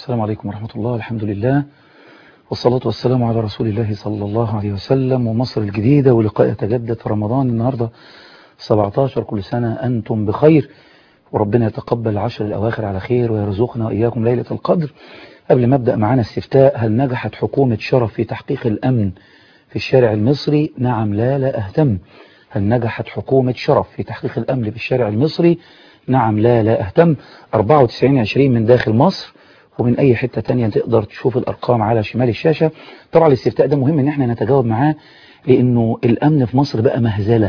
السلام عليكم ورحمة الله الحمد لله والصلاة والسلام على رسول الله صلى الله عليه وسلم ومصر الجديدة ولقاء يتجدد في رمضان النهاردة 17 كل سنة أنتم بخير وربنا يتقبل العشر الأواخر على خير ويرزقنا وإياكم ليلة القدر قبل ما أبدأ معنا استفتاء هل نجحت حكومة شرف في تحقيق الأمن في الشارع المصري نعم لا لا أهتم هل نجحت حكومة شرف في تحقيق الأمن في الشارع المصري نعم لا لا أهتم 94 20 من داخل مصر ومن أي حتة تانية تقدر تشوف الأرقام على شمال الشاشة طبعا الاستفتاء ده مهم ان احنا نتجاوب معاه لأنه الأمن في مصر بقى مهزلة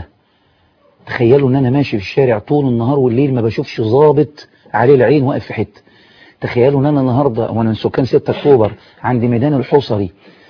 تخيلوا ان انا ماشي في الشارع طول النهار والليل ما بشوفش ضابط عليه العين واقف في حته تخيلوا ان انا النهارده وانا من سكان 6 اكتوبر عند ميدان الحصري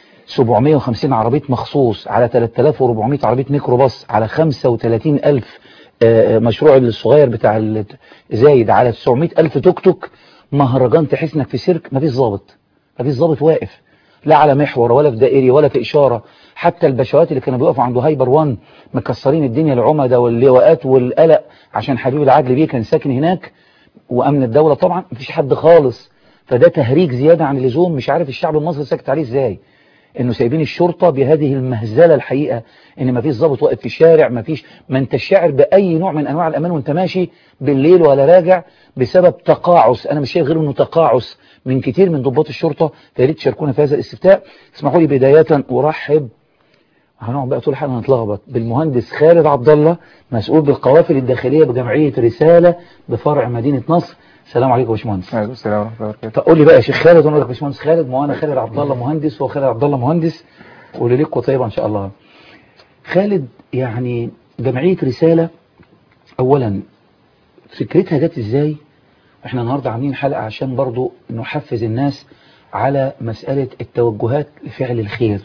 750 عربيه مخصوص على 3400 عربيه ميكروباص على 35000 مشروع الصغير بتاع زايد على 900000 توك توك مهرجان تحس انك في سيرك مفيش ضابط مفيش ضابط واقف لا على محور ولا في دائري ولا في اشاره حتى البشوات اللي كانوا بيقفوا عنده هايبر 1 مكسرين الدنيا العمدة واللواءات والقلق عشان حبيب العدل بيه كان ساكن هناك وامن الدولة طبعا مفيش حد خالص فده تهريج زيادة عن اللزوم مش عارف الشعب المصري ساكت عليه ازاي انه سايبين الشرطة بهذه المهزلة الحقيقة ان مفيش ضابط واقف في الشارع مفيش ما انت شاعر باي نوع من انواع الامان وانت ماشي بالليل ولا راجع بسبب تقاعس انا مش شايف غير انه تقاعس من كتير من ضباط الشرطة فياريت تشاركونا في هذا الاستفتاء اسمحوا لي بداية ارحب هنقعد بقى طول الحلقه نتلخبط بالمهندس خالد عبد الله مسؤول بالقوافل الداخليه بجمعيه رساله بفرع مدينه نصر السلام عليكم يا باشمهندس عليكم السلام ورحمه الله وبركاته قول لي بقى يا شيخ خالد وانا اقول لك باشمهندس خالد ما انا خالد عبد الله مهندس وهو خالد عبد الله مهندس وليلتكم طيبه ان شاء الله خالد يعني جمعيه رساله اولا فكرتها جت ازاي احنا النهارده عاملين حلقه عشان برضو نحفز الناس على مساله التوجهات لفعل الخير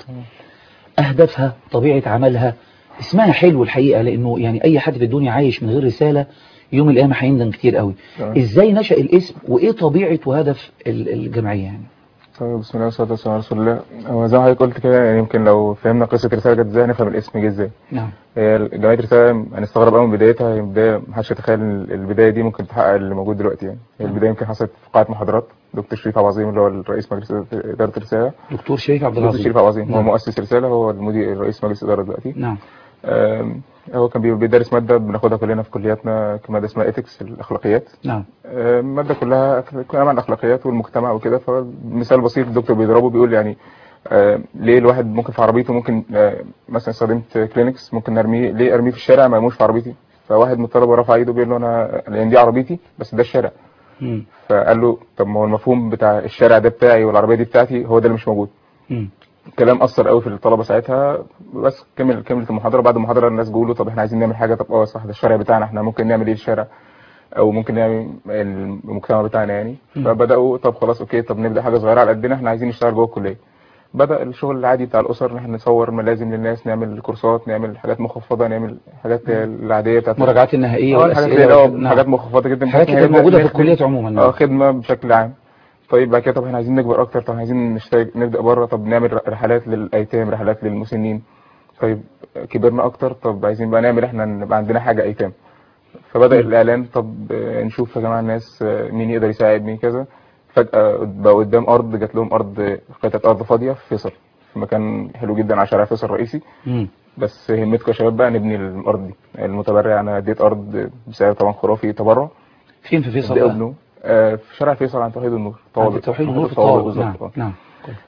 أهدافها طبيعة عملها اسمها حلو الحقيقة لأنه يعني أي حد في الدنيا عايش من غير رسالة يوم القيامة هيندم كتير قوي طبعا. إزاي نشأ الاسم وإيه طبيعة وهدف الجمعية يعني طيب بسم الله والصلاه والسلام على رسول الله هو زي ما حضرتك قلت كده يعني يمكن لو فهمنا قصه رساله جت ازاي نفهم الاسم جه ازاي نعم هي جمعيه رساله هنستغرب قوي من بدايتها هي بدايه محدش يتخيل ان البدايه دي ممكن تحقق اللي موجود دلوقتي يعني هي البدايه يمكن حصلت في قاعه محاضرات دكتور شريف عبد العظيم اللي هو الرئيس مجلس اداره رساله دكتور شريف عبد دكتور العظيم شريف عبد العظيم هو نعم. مؤسس رساله هو المدير الرئيس مجلس الاداره دلوقتي نعم آم، هو كان بي- بيدرس ماده بناخدها كلنا في كلياتنا كماده اسمها ايثكس الاخلاقيات نعم المادة كلها كلام عن الأخلاقيات والمجتمع وكده فمثال بسيط الدكتور بيضربه بيقول يعني آه ليه الواحد ممكن في عربيته ممكن آه مثلا استخدمت كلينكس ممكن ارميه ليه ارميه في الشارع ما ارموش في عربيتي فواحد من الطلبه رفع ايده بيقول له انا لان دي عربيتي بس ده الشارع مم. فقال له طب ما هو المفهوم بتاع الشارع ده بتاعي والعربيه دي بتاعتي هو ده اللي مش موجود مم. كلام اثر قوي في الطلبه ساعتها بس كمل كملت المحاضره بعد المحاضره الناس بيقولوا طب احنا عايزين نعمل حاجه طب اه صح ده الشارع بتاعنا احنا ممكن نعمل ايه الشارع او ممكن نعمل المجتمع بتاعنا يعني مم. فبداوا طب خلاص اوكي طب نبدا حاجه صغيره على قدنا احنا عايزين نشتغل جوه الكليه بدا الشغل العادي بتاع الاسر ان احنا نصور ملازم للناس نعمل كورسات نعمل حاجات مخفضه نعمل حاجات العاديه بتاعت مراجعات النهائية اه الحاجات والأسئلة اللي هي- اه وكده. حاجات نعم. مخفضه جدا حاجات بحيث كانت إن هي موجودة في نبدأ- الكليات عموما اه خدمه بشكل عام طيب بعد كده طب احنا عايزين نكبر اكتر طب عايزين نشتغل نبدا بره طب نعمل رحلات للايتام رحلات للمسنين طيب كبرنا اكتر طب عايزين بقى نعمل احنا نبقى عندنا حاجه ايتام فبدا مم. الاعلان طب آه، نشوف يا جماعه الناس آه، مين يقدر يساعد مين كذا فجاه بقى قدام ارض جات لهم ارض قطعه ارض فاضيه في فيصل في مكان حلو جدا على شارع فيصل الرئيسي مم. بس همتكم يا شباب بقى نبني الارض دي المتبرع انا اديت ارض بسعر طبعا خرافي تبرع فين في فيصل ابدأوا بقى؟ ابنوا آه، في شارع فيصل عن توحيد النور عند توحيد النور في الطوابق الطوابق نعم بالظبط آه. نعم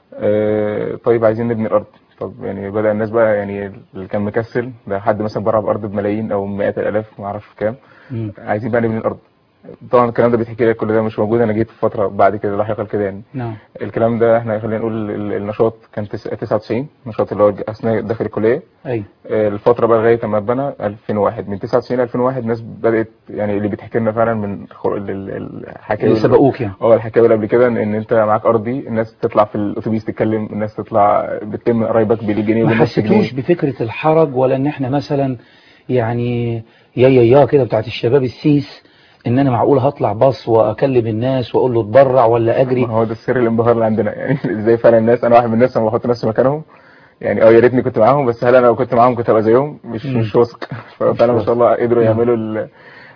آه، طيب عايزين نبني الارض طب يعني بدا الناس بقى يعني اللي كان مكسل ده حد مثلا برع بارض بملايين او مئات الالاف ما اعرفش كام مم. عايزين بقى نبني الارض طبعا الكلام ده بيتحكي لك كل ده مش موجود انا جيت في فتره بعد كده لاحقا كده يعني نعم الكلام ده احنا خلينا نقول ال- النشاط كان تس- 99 النشاط اللي هو اثناء داخل الكليه أي آه، الفتره بقى لغايه ما اتبنى 2001 من 99 ل 2001 الناس بدات يعني اللي بيتحكي لنا فعلا من خر- ال- ال- الحكاوي اللي سبقوك يعني اه الحكايه اللي قبل كده ان إن انت معاك ارضي الناس تطلع في الاتوبيس تتكلم الناس تطلع بتلم قرايبك بالجنيه ما وبالنص جنيه حسيتوش بفكرة الحرج ولا ان احنا مثلا يعني يا يا يا كده بتاعت الشباب السيس ان انا معقول هطلع باص واكلم الناس واقول له اتبرع ولا اجري ما هو ده السر الانبهار اللي عندنا يعني ازاي فعلا الناس انا واحد من الناس لما بحط نفسي مكانهم يعني اه يا ريتني كنت معاهم بس هل انا لو كنت معاهم كنت هبقى زيهم مش مم. مش واثق ففعلا ما شاء الله قدروا نعم. يعملوا ال...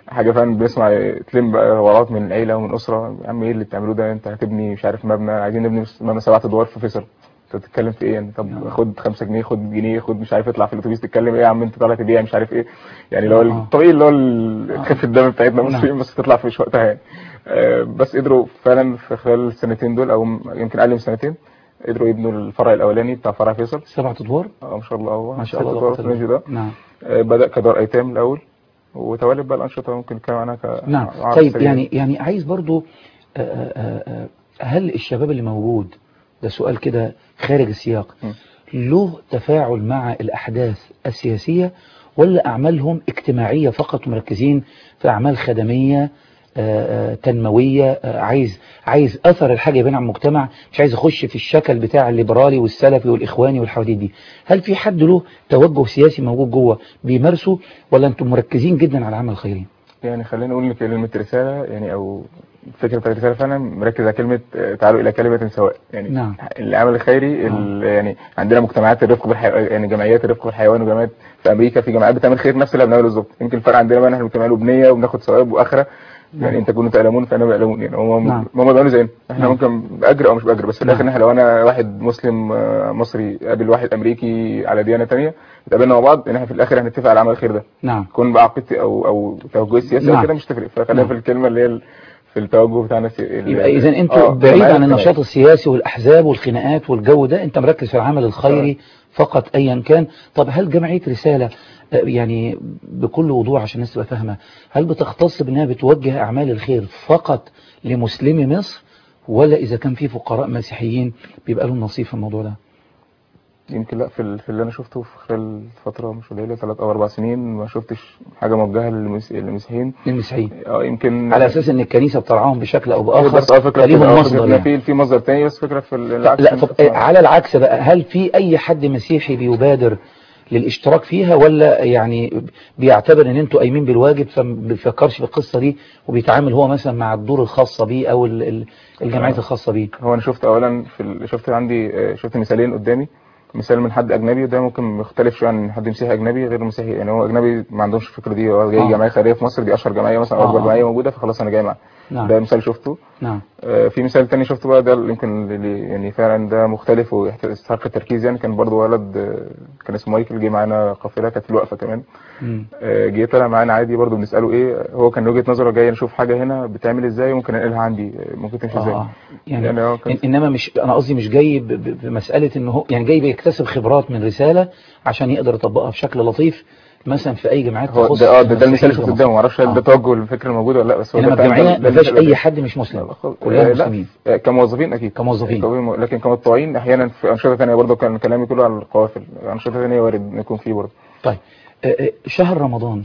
حاجه فعلا بنسمع تلم بقى ورات من العيله ومن اسره يا عم ايه اللي بتعملوه ده انت هتبني مش عارف مبنى عايزين نبني مبنى سبعة ادوار في فيصل انت بتتكلم في ايه يعني طب نعم. خد 5 جنيه خد جنيه خد مش عارف اطلع في الاتوبيس تتكلم ايه يا عم انت طالع تبيع مش عارف ايه يعني لو آه. الطبيعي اللي هو ال- خفه الدم بتاعتنا نعم. مصريين بس تطلع في وقتها يعني آه، بس قدروا فعلا في خلال السنتين دول او يمكن اقل من سنتين قدروا يبنوا الفرع الاولاني بتاع فرع فيصل سبعة ادوار اه ما شاء الله هو ما شاء ست الله أدوار في الرينج ده نعم آه، بدأ كدار أيتام الأول وتوالد بقى الأنشطة ممكن نتكلم عنها ك نعم عرض طيب سريع. يعني يعني عايز برضو آه، آه، آه، هل الشباب اللي موجود ده سؤال كده خارج السياق م. له تفاعل مع الأحداث السياسية ولا أعمالهم اجتماعية فقط مركزين في أعمال خدمية آه، آه، تنموية آه، عايز عايز أثر الحاجة يبان على المجتمع مش عايز أخش في الشكل بتاع الليبرالي والسلفي والإخواني والحواديت دي هل في حد له توجه سياسي موجود جوه بيمارسه ولا أنتم مركزين جدا على العمل الخيري؟ يعني خلينا نقول إن كلمة رسالة يعني أو الفكرة بتاعت الرسالة فعلا مركز على كلمة آه، تعالوا إلى كلمة سواء يعني نعم. العمل الخيري ال- يعني عندنا مجتمعات الرفق بالحيوان يعني جمعيات الرفق بالحيوان وجمعيات في أمريكا في جماعات بتعمل خير نفس اللي بنعمله بالظبط يمكن الفرق عندنا بقى إن إحنا بنعمله بنية وبناخد ثواب وآخرة يعني انت كنتوا تعلمون فانا بعلمون يعني هم نعم. هم بيعملوا زينا احنا نعم. ممكن باجر او مش باجر بس في نعم. الاخر احنا لو انا واحد مسلم آه، مصري قابل واحد امريكي على ديانه تانية اتقابلنا مع بعض ان احنا في الاخر هنتفق على عمل الخير ده نعم كون بقى عقيدتي او او توجهي السياسي نعم. او كده مش تفرق فخلينا نعم. في الكلمه اللي هي ال- في التوجه بتاعنا السي- ال- يبقى اذا انتوا آه، بعيد جماعات عن كمان. النشاط السياسي والاحزاب والخناقات والجو ده انت مركز في العمل الخيري فقط ايا كان طب هل جمعيه رساله آه، يعني بكل وضوح عشان الناس تبقى فاهمه هل بتختص بانها بتوجه اعمال الخير فقط لمسلمي مصر ولا اذا كان في فقراء مسيحيين بيبقى لهم نصيب في الموضوع ده يمكن لا في ال- في اللي انا شفته في خلال فتره مش قليله ثلاث او اربع سنين ما شفتش حاجه موجهه للمس- للمسيحيين للمسيحيين اه يمكن على اساس ان الكنيسه بترعاهم بشكل او باخر بس اه فكره فليهم كده، اه مصدر فكرة يعني. في في مصدر تاني بس فكره في ال- العكس لا طب آه، على العكس بقى هل في اي حد مسيحي بيبادر للاشتراك فيها ولا يعني بيعتبر ان انتوا قايمين بالواجب فما بيفكرش في القصه دي وبيتعامل هو مثلا مع الدور الخاصه بيه او ال- ال- الجمعيات الخاصه بيه هو انا شفت اولا في ال... شفت عندي آه، شفت مثالين قدامي مثال من حد اجنبي وده ممكن مختلف شويه عن حد مسيحي اجنبي غير مسيحي يعني هو اجنبي ما عندهمش الفكره دي هو جاي آه. جمعيه خيريه في مصر دي اشهر جمعيه مثلا او آه، اكبر آه. جمعيه موجوده فخلاص انا جاي معاه نعم ده مثال شفته نعم آه، في مثال تاني شفته بقى ده اللي يمكن اللي يعني فعلا ده مختلف ويستحق التركيز يعني كان برضو ولد آه، كان اسمه مايكل جه معانا قافله كانت في الوقفه كمان مم. آه، جه طلع معانا عادي برضو بنساله ايه هو كان وجهه نظره جاي نشوف حاجه هنا بتعمل ازاي ممكن انقلها عندي آه، ممكن تمشي ازاي آه. يعني يعني هو كان إن- انما مش انا قصدي مش جاي ب- ب- بمساله ان هو يعني جاي بيكتسب خبرات من رساله عشان يقدر يطبقها بشكل لطيف مثلا في اي جمعيات هو تخص ده اه ده, ده المثال المسيحيين اللي في شفته مصر. قدامه معرفش هل ده آه. توجه الفكره الموجوده ولا لا بس هو انما ده فعلا الجمعيه ده- ما ده فيهاش المثال اي اللي- حد مش مسلم آه، كلها لا، مسلمين آه، كموظفين اكيد كموظفين. كموظفين. لكن كمتطوعين احيانا في انشطه ثانيه برضه كان كلامي كله على القوافل انشطه ثانيه وارد إن يكون فيه برضه طيب آه، آه، شهر رمضان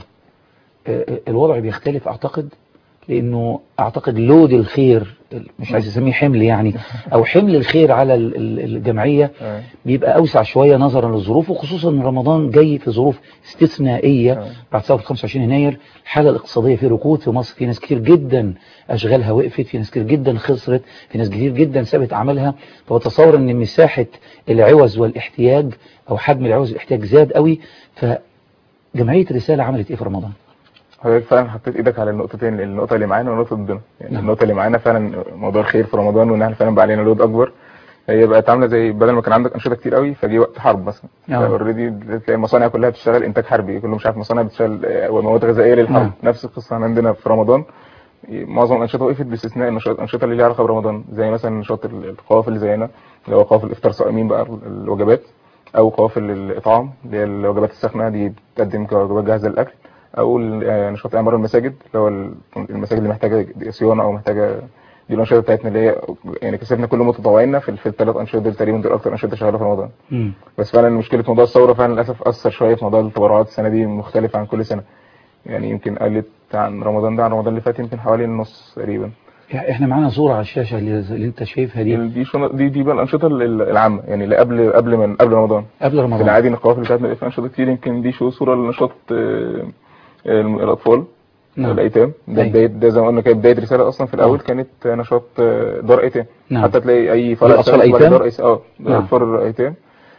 آه، آه، الوضع بيختلف اعتقد لانه اعتقد لود الخير مش عايز اسميه حمل يعني او حمل الخير على ال- ال- الجمعيه آه. بيبقى اوسع شويه نظرا للظروف وخصوصا ان رمضان جاي في ظروف استثنائيه آه. بعد ثوره 25 يناير الحاله الاقتصاديه في ركود في مصر في ناس كتير جدا اشغالها وقفت في ناس كتير جدا خسرت في ناس كتير جدا سابت اعمالها فبتصور ان مساحه العوز والاحتياج او حجم العوز والاحتياج زاد قوي فجمعيه رساله عملت ايه في رمضان حضرتك فعلا حطيت ايدك على النقطتين النقطه اللي معانا والنقطه ضدنا يعني نعم. النقطه اللي معانا فعلا موضوع الخير في رمضان وان احنا فعلا بقى علينا لود اكبر هي بقت عامله زي بدل ما كان عندك انشطه كتير قوي فجي وقت حرب مثلا نعم. اوريدي تلاقي المصانع كلها بتشتغل انتاج حربي كله مش عارف مصانع بتشتغل آه، مواد غذائيه للحرب نعم. نفس القصه عندنا في رمضان معظم الانشطه وقفت باستثناء النشاط- الانشطه اللي ليها علاقه برمضان زي مثلا نشاط ال- القوافل اللي زينا اللي هو قوافل الافطار صائمين بقى الوجبات او قوافل الاطعام اللي هي الوجبات الساخنه دي بتقدم كوجبات جاهزه للاكل او ال- آه، نشاط اعمار المساجد اللي هو ال- المساجد اللي محتاجه صيانه او محتاجه دي الانشطه بتاعتنا اللي هي يعني كسبنا كل متطوعينا في, في الثلاث انشطه دول تقريبا دول اكتر انشطه شغاله في رمضان مم. بس فعلا مشكله موضوع الثوره فعلا للاسف اثر شويه في موضوع التبرعات السنه دي مختلفه عن كل سنه يعني يمكن قلت عن رمضان ده عن رمضان اللي فات يمكن حوالي النص تقريبا احنا معانا صوره على الشاشه اللي, اللي انت شايفها دي دي شو دي دي بقى الانشطه ال- العامه يعني اللي قبل قبل من قبل رمضان قبل في رمضان العادي ان القوافل بتاعتنا بيبقى فيها انشطه كتير يمكن دي شو صوره لنشاط آه، آه، الاطفال نعم. الايتام ده أيوة. بدايه ده زي ما قلنا كانت بدايه رساله اصلا في الاول كانت نشاط آه، دار ايتام نعم. حتى تلاقي اي فرع للأطفال ثاني بعد أيتام؟ دار أيس- اه نعم. اطفال ايتام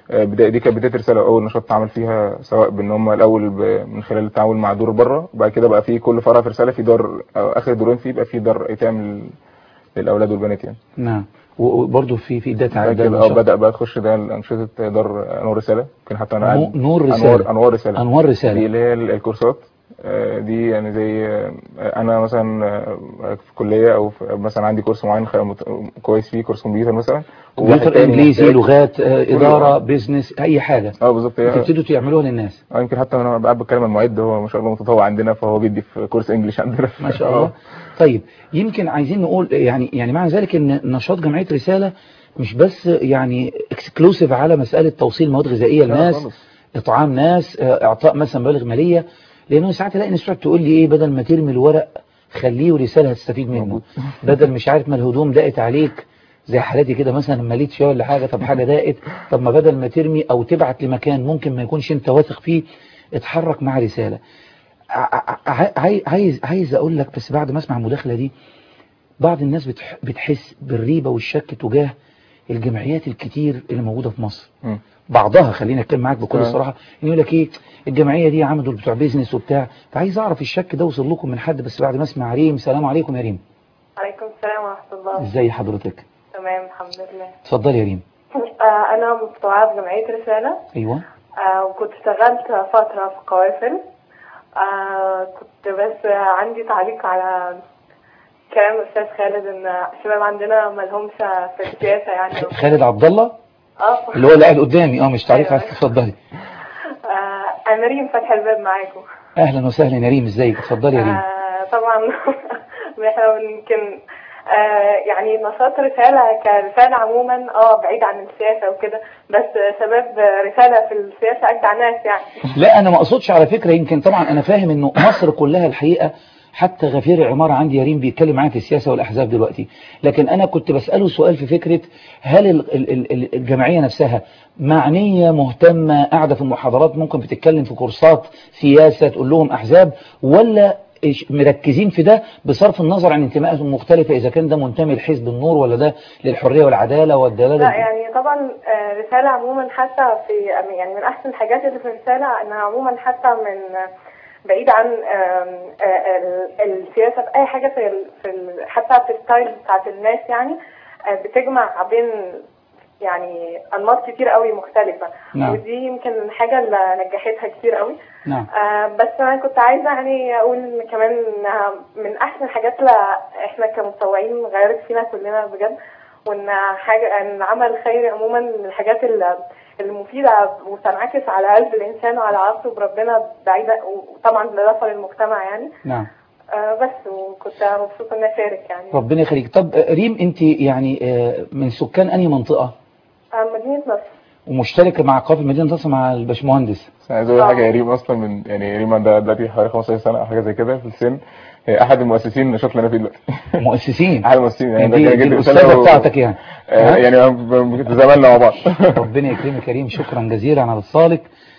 آه، بداية دي كانت بداية رسالة أول نشاط اتعمل فيها سواء بإن هم الأول ب- من خلال التعامل مع دور بره وبعد كده بقى في كل فرع في رسالة في دار أو آخر دورين فيه يبقى في دار أيتام لل- للأولاد والبنات يعني نعم و- وبرضه في في ده بعد تعدد كده اه بدأ بقى تخش ده أنشطة دار أنوار رسالة يمكن حتى أنا قاعد نور أنوار رسالة أنوار رسالة أنوار دي رسالة اللي هي ال- الكورسات آه، دي يعني زي آه، انا مثلا آه، في كليه او في- مثلا عندي كورس معين خ- مت- كويس فيه كورس كمبيوتر مثلا وواحد كمبيوتر تاني انجليزي محتاج- لغات آه، كله. اداره بيزنس اي حاجه اه بالظبط هي- تبتدوا تعملوها للناس اه يمكن حتى انا قاعد بتكلم عن المعد هو ما شاء الله متطوع عندنا فهو بيدي في كورس انجلش عندنا ما شاء الله طيب يمكن عايزين نقول يعني يعني معنى ذلك ان نشاط جمعيه رساله مش بس يعني اكسكلوسيف على مساله توصيل مواد غذائيه لا للناس خالص. اطعام ناس آه، اعطاء مثلا مبالغ ماليه لانه ساعات الاقي ناس تقعد تقول لي ايه بدل ما ترمي الورق خليه ورساله هتستفيد منه موجود. بدل مش عارف ما الهدوم ضاقت عليك زي حالاتي كده مثلا مليت شويه ولا حاجه طب حاجه ضاقت طب ما بدل ما ترمي او تبعت لمكان ممكن ما يكونش انت واثق فيه اتحرك مع رساله ع- ع- عاي- عايز عايز اقول لك بس بعد ما اسمع المداخله دي بعض الناس بتح- بتحس بالريبه والشك تجاه الجمعيات الكتير اللي موجوده في مصر مم. بعضها خليني اتكلم معاك بكل تمام. الصراحه إن يقول لك ايه الجمعيه دي عملوا بتوع بيزنس وبتاع فعايز اعرف الشك ده وصل لكم من حد بس بعد ما اسمع ريم سلام عليكم يا ريم عليكم السلام ورحمة الله ازي حضرتك تمام الحمد لله اتفضلي يا ريم آه أنا متطوعة في جمعية رسالة ايوه آه وكنت اشتغلت فترة في قوافل آه كنت بس عندي تعليق على كلام الأستاذ خالد إن الشباب عندنا ملهمش في السياسة يعني خالد عبد الله اه اللي هو اللي قاعد قدامي اه مش تعريف أيوة. عايز تتفضلي آه أنا ريم فتح الباب معاكم اهلا وسهلا يا ريم ازيك اتفضلي يا ريم آه طبعا احنا يمكن آه يعني نشاط رسالة كرسالة عموما اه بعيد عن السياسة وكده بس شباب رسالة في السياسة أجدع ناس يعني لا انا ما اقصدش على فكرة يمكن طبعا انا فاهم انه مصر كلها الحقيقة حتى غفير العمارة عندي يا ريم بيتكلم معايا في السياسة والاحزاب دلوقتي لكن انا كنت بسأله سؤال في فكرة هل ال- ال- ال- الجمعية نفسها معنية مهتمة قاعدة في المحاضرات ممكن بتتكلم في كورسات سياسة تقول لهم احزاب ولا إيش- مركزين في ده بصرف النظر عن انتماءاتهم المختلفة اذا كان ده منتمي لحزب النور ولا ده للحرية والعدالة والدلالة لا يعني طبعا آه، رسالة عموما حتى في يعني من أحسن الحاجات اللي في الرسالة إنها عموما حتى من بعيد عن آم، آه، ال- السياسة في أي حاجة في ال- في ال- حتى في الستايل بتاعت الناس يعني آه، بتجمع بين يعني أنماط كتير قوي مختلفة نعم. ودي يمكن الحاجة اللي نجحتها كتير قوي نعم آه، بس انا كنت عايزه يعني اقول إن كمان انها من احسن الحاجات اللي احنا كمتطوعين غيرت فينا كلنا بجد وان حاجه ان عمل خيري عموما من الحاجات اللي المفيده وتنعكس على قلب الانسان وعلى علاقته بربنا بعيده وطبعا بالاضافه للمجتمع يعني نعم آه، بس وكنت مبسوطه اني اشارك يعني ربنا يخليك طب آه، ريم انت يعني آه، من سكان انهي منطقة آه، مدينه نصر ومشتركة مع قافل مدينة نصر مع الباشمهندس بس عايز اقول آه. حاجه يا ريم اصلا من يعني ريم عندها دلوقتي حوالي 15 سنه او حاجه زي كده في السن هي احد المؤسسين النشاط اللي انا فيه دلوقتي مؤسسين احد المؤسسين يعني ده دي, كان دي جد الأستاذة رسالة و- بتاعتك يعني آه، ها؟ يعني ب- ب- تزاملنا مع بعض ربنا يكرمك يا كريم شكرا جزيلا على اتصالك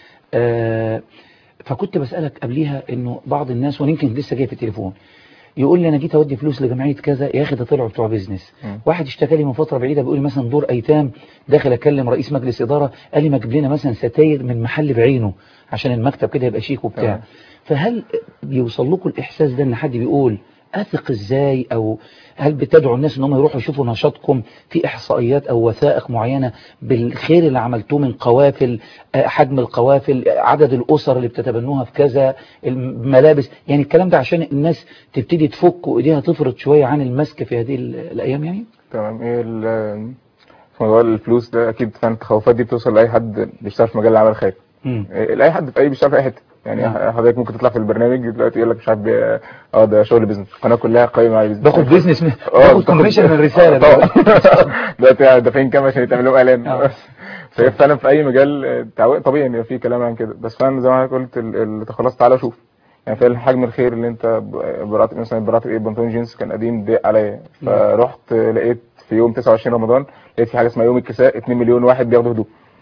آه، فكنت بسألك قبليها انه بعض الناس وانا يمكن لسه جاي في التليفون يقول لي انا جيت اودي فلوس لجمعيه كذا يا اخي ده طلعوا بتوع بيزنس مم. واحد اشتكى لي من فتره بعيده بيقول لي مثلا دور ايتام داخل اكلم رئيس مجلس اداره قال لي ما تجيب لنا مثلا ستاير من محل بعينه عشان المكتب كده يبقى شيك وبتاع تمام. فهل بيوصل لكم الاحساس ده ان حد بيقول اثق ازاي او هل بتدعوا الناس ان هم يروحوا يشوفوا نشاطكم في احصائيات او وثائق معينه بالخير اللي عملتوه من قوافل آه، حجم القوافل آه، عدد الاسر اللي بتتبنوها في كذا الملابس يعني الكلام ده عشان الناس تبتدي تفك وايديها تفرط شويه عن المسك في هذه ال- الايام يعني تمام ايه ال- في موضوع الفلوس ده اكيد فعلا التخوفات دي بتوصل لاي حد بيشتغل في مجال العمل الخيري امم إيه، لاي حد في اي بيشتغل في اي حته يعني نعم. حضرتك ممكن تطلع في البرنامج دلوقتي يقول لك مش عارف بي- اه ده شغل بيزنس القناه كلها قايمه على بيزنس باخد بيزنس من اه باخد بتاخد- كوميشن من الرساله آه، طبعا دلوقتي. دلوقتي دافعين كام عشان يتعمل لهم اعلان آه. فهي فعلا في اي مجال آه، تعو- طبيعي ان يبقى في كلام عن كده بس فعلا زي ما حضرتك قلت ال- ال- خلاص تعالى شوف يعني فعلا حجم الخير اللي انت ب- برات مثلا برات ايه بنطلون جينز كان قديم ضيق عليا فرحت لقيت في يوم 29 رمضان لقيت في حاجه اسمها يوم الكساء 2 مليون واحد بياخدوا هدوم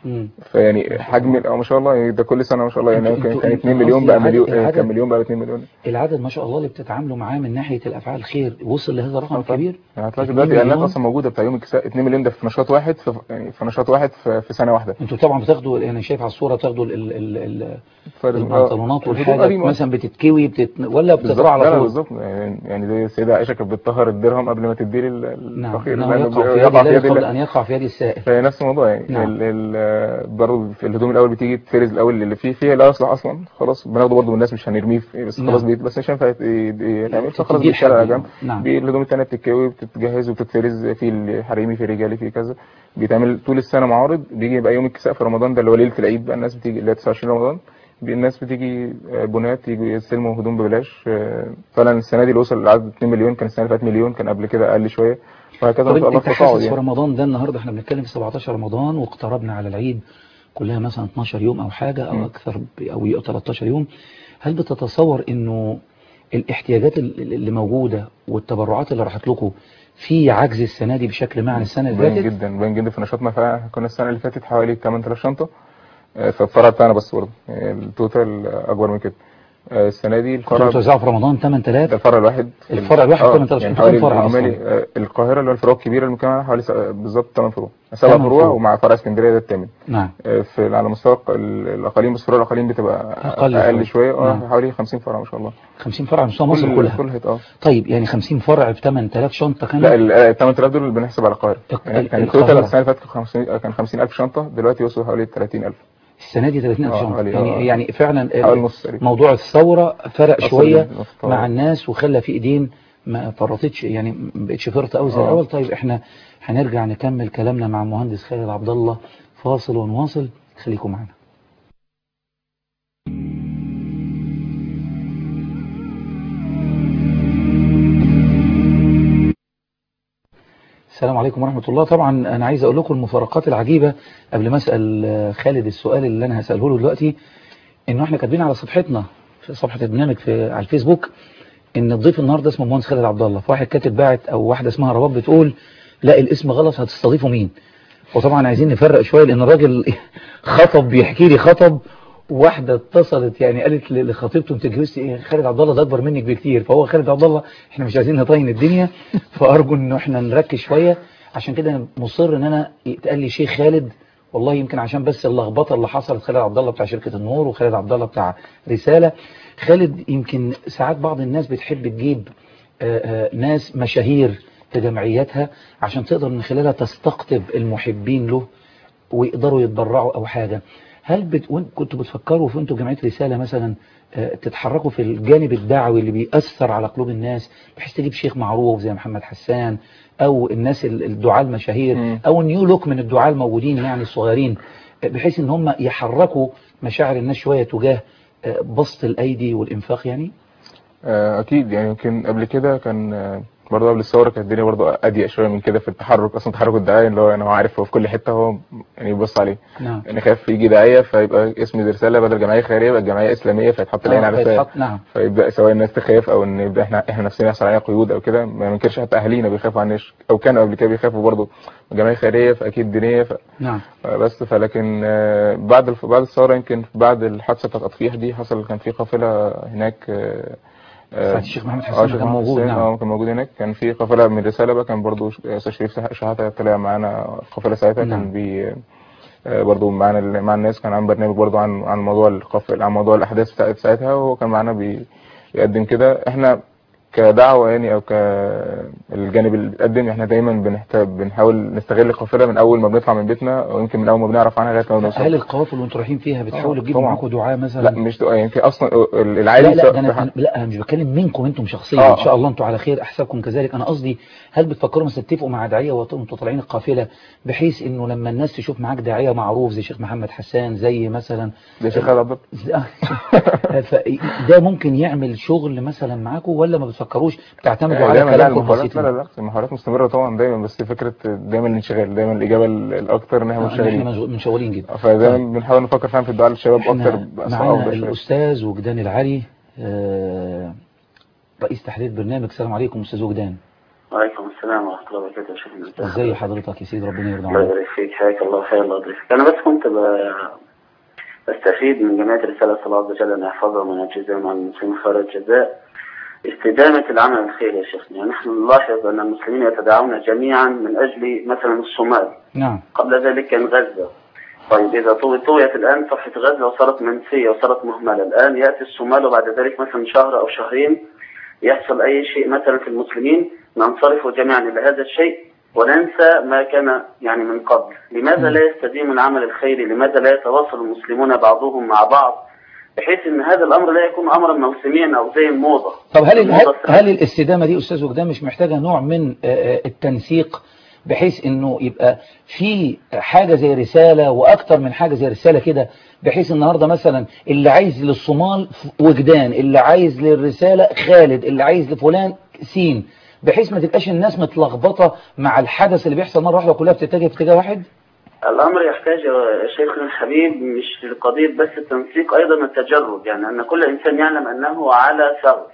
مم. فيعني حجم اه ما شاء الله يعني ده كل سنه ما شاء الله يعني انتوا- ممكن انتوا- كان انتوا 2 مليون بقى قصدي مليون العدد- آه، كان العدد- مليون بقى 2 مليون العدد ما شاء الله اللي بتتعاملوا معاه من ناحية الأفعال الخير وصل لهذا الرقم آه، طبعا. الكبير يعني هتلاقي 2 دلوقتي اعلانات مليون. اصلا موجوده بتاع يوم الكساء 2 مليون ده في نشاط واحد في يعني في نشاط واحد في, في سنه واحده انتوا طبعا بتاخدوا انا شايف على الصورة بتاخدوا ال- ال- ال- فرق- البنطلونات آه، والحاجة قديمة. مثلا بتتكوي بتت... ولا بالظبط بتزرع لا على لا طول بالظبط يعني يعني زي السيده عائشه كانت بتطهر الدرهم قبل ما تديه لل- نعم للفقير انه لأنه يقع في بي- يد الله قبل الله ان يقع في يد السائل فهي نفس الموضوع يعني نعم. ال ال برضه في الهدوم الاول بتيجي تفرز الاول اللي فيه فيه لا يصلح اصلا خلاص بناخده برضه من الناس مش هنرميه في- بس نعم. خلاص بيت بس مش هينفع يت- يت- يتعمل فخلاص تديه بيتشال على لحد. جنب نعم. بي- الهدوم التانية بتتكوي وبتتجهز وبتتفرز في الحريمي في الرجالي في كذا بيتعمل طول السنة معارض بيجي يبقى يوم الكساء في رمضان ده اللي هو ليلة العيد بقى الناس بتيجي اللي هي 29 رمضان بي- الناس بتيجي آه، بنات يجوا يستلموا هدوم ببلاش آه، فعلا السنة دي اللي وصل لعدد 2 مليون كان السنة اللي فاتت مليون كان قبل كده أقل شوية وهكذا طب ما شاء الله انت التصاعد حاسس في يعني رمضان ده النهارده احنا بنتكلم في 17 رمضان واقتربنا على العيد كلها مثلا 12 يوم او حاجة او م. اكثر ب- او ي- 13 يوم هل بتتصور انه الاحتياجات ال- اللي موجودة والتبرعات اللي راحت لكم في عجز السنة دي بشكل ما عن السنة اللي باين فاتت جدا باين جدا في نشاطنا فعلا كنا السنة اللي فاتت حوالي 8000 شنطة آه، في الفرع بتاعنا بس برضه يعني التوتال أكبر من كده آه، السنة دي كنتوا الفرع بتوزعوا في رمضان ده 8000 الفرع الواحد الفرع الواحد آه، 8000 يعني انتوا حوالي كام فرع الإجمالي أصلاً؟ آه، القاهرة اللي هو الفروع الكبيرة اللي مكملة حوالي س- آه، بالظبط 8 فروع 7 تمن فروع فروع. ومع فرع اسكندرية ده الثامن نعم آه، في على مستوى ال- الأقاليم بس فروع الأقاليم بتبقى أقل أقل شوية. شوية اه نعم. حوالي 50 فرع ما شاء الله 50 فرع على مستوى مصر كل- كلها كلها اه طيب يعني 50 فرع ب 8000 شنطة كانت لا ال 8000 دول اللي بنحسب على القاهرة الق- يعني كان القاهرة. التوتال السنة اللي فاتت كان 50 كان 50000 شنطة دلوقتي وصلوا حوالي 30000 السنة دي 30000 آه، شنطة حوالي- يعني آه. يعني فعلا حوالي نص تقريبا موضوع الثورة فرق أصل شوية النفط- مع الناس وخلى في ايدين ما فرطتش يعني ما بقتش فرطة قوي زي آه. الاول طيب احنا هنرجع نكمل كلامنا مع المهندس خالد عبد الله فاصل ونواصل خليكم معنا السلام عليكم ورحمة الله طبعا أنا عايز أقول لكم المفارقات العجيبة قبل ما أسأل آه، خالد السؤال اللي أنا هسأله له دلوقتي إنه إحنا كاتبين على صفحتنا في صفحة البرنامج في على الفيسبوك إن الضيف النهارده اسمه مهندس خالد عبد الله فواحد كاتب باعت أو واحدة اسمها رباب بتقول لا الاسم غلط هتستضيفوا مين وطبعا عايزين نفرق شوية لأن الراجل خطب بيحكي لي خطب واحدة اتصلت يعني قالت ل- لخطيبته انت اتجوزتي ايه خالد عبد الله ده اكبر منك بكتير فهو خالد عبد الله احنا مش عايزين نطين الدنيا فارجو ان احنا نركز شوية عشان كده انا مصر ان انا يتقال لي شيخ خالد والله يمكن عشان بس اللخبطه اللي حصلت خالد عبد الله بتاع شركه النور وخالد عبد الله بتاع رساله خالد يمكن ساعات بعض الناس بتحب تجيب آه، آه، ناس مشاهير في جمعياتها عشان تقدر من خلالها تستقطب المحبين له ويقدروا يتبرعوا او حاجة هل بت... وانت كنتوا بتفكروا في انتوا جمعية رسالة مثلا آه، تتحركوا في الجانب الدعوي اللي بيأثر على قلوب الناس بحيث تجيب شيخ معروف زي محمد حسان او الناس ال- الدعاة المشاهير مم. او النيو لوك من الدعاة الموجودين يعني الصغيرين آه، بحيث ان هم يحركوا مشاعر الناس شوية تجاه آه، بسط الايدي والانفاق يعني آه، اكيد يعني يمكن قبل كده كان آه، برضه قبل الثوره كانت الدنيا برضه اضيق شويه من كده في التحرك اصلا تحرك الدعايه اللي هو انا هو عارف هو في كل حته هو يعني يبص عليه نعم يعني خايف يجي دعايه فيبقى اسم دي رساله بدل جمعيه خيريه يبقى جمعيه اسلاميه فيتحط العين آه، على فيها فيتحط- نعم فيبدا سواء الناس تخاف او ان يبدا احنا احنا نفسنا يحصل علينا قيود او كده ما ننكرش حتى اهالينا بيخافوا عن او كانوا قبل كده بيخافوا برضه جمعيه خيريه فاكيد دينيه ف... نعم بس فلكن آه، بعد الف- بعد الثوره يمكن بعد الحادثه بتاعت اطفيح دي حصل كان في قافله هناك آه، آه، ساعة الشيخ محمد اه حسان شيخ كان محمد موجود حسين نعم اه كان موجود هناك كان في قافله من رساله بقى كان برضو ش- استاذ شريف شح- شحاته طلع معانا قافله ساعتها نعم. كان بي آه، برضو معانا ال- مع الناس كان عامل برنامج برضو عن عن موضوع القافله عن موضوع الاحداث بتاعت ساعتها وهو كان معانا بي- بيقدم كده احنا كدعوة يعني او كالجانب اللي بيتقدم احنا دايما بنحتاج بنحاول نستغل القافله من اول ما بنطلع من بيتنا او يمكن من اول ما بنعرف عنها لغايه ما بنوصل هل القوافل وانتوا رايحين فيها بتحاولوا آه، تجيبوا طبعا. معاكم دعاة مثلا لا مش دعاء يعني في اصلا العادي لا لا سواء ده انا في ح- أنا- لا انا مش بتكلم منكم انتم شخصيا آه، ان شاء آه. الله انتم على خير احسابكم كذلك انا قصدي هل بتفكروا مثلا تتفقوا مع داعيه وانتم طالعين القافله بحيث انه لما الناس تشوف معاك داعيه معروف زي شيخ محمد حسان زي مثلا ده شيخ خالد عبد الله ده ممكن يعمل شغل مثلا معاكم ولا ما بتفكروش بتعتمدوا يعني على دايما لا كلامكم المحاولات البسيط لا لا لا المحاولات مستمرة طبعا دايما بس فكرة دايما الانشغال دايما الإجابة ال- الأكتر إن احنا آه، احنا منشغلين مشغول- منشغلين جدا فدايما طيب. بنحاول نفكر فعلا في الدعاء للشباب أكتر احنا بأسرع معانا أفضل شوية الاستاذ وجدان العلي آه، رئيس تحرير برنامج السلام عليكم استاذ وجدان وعليكم السلام ورحمة الله وبركاته يا شيخنا ازي حضرتك يا سيدي ربنا يرضى الله عنك يبارك فيك حياك الله خير الله يضيفك أنا بس كنت ب- بستفيد من جمعية رسالة الله عز وجل أن يحفظها من الجزاء مع المسلمين خير الجزاء استدامة العمل الخيري يا شيخنا يعني نحن نلاحظ أن المسلمين يتداعون جميعا من أجل مثلا الصومال نعم قبل ذلك كان غزة طيب إذا طو- طويت الآن صفحة غزة وصارت منسية وصارت مهملة الآن يأتي الصومال وبعد ذلك مثلا شهر أو شهرين يحصل أي شيء مثلا في المسلمين ننصرف جميعا إلى هذا الشيء وننسى ما كان يعني من قبل لماذا لا يستديم العمل الخيري لماذا لا يتواصل المسلمون بعضهم مع بعض بحيث ان هذا الامر لا يكون امرا موسميا او زي الموضه طب هل هل, الموضة هل الاستدامة دي أستاذ وجدان مش محتاجة نوع من آه، آه، التنسيق بحيث انه يبقى في حاجة زي رسالة واكتر من حاجة زي رسالة كده بحيث النهاردة مثلا اللي عايز للصومال وجدان اللي عايز للرسالة خالد اللي عايز لفلان سين بحيث ما تبقاش الناس متلخبطة مع الحدث اللي بيحصل مرة واحدة كلها بتتجه في اتجاه واحد الامر يحتاج يا شيخنا الحبيب مش لقضيه بس التنسيق ايضا التجرد يعني ان كل انسان يعلم انه على ثغر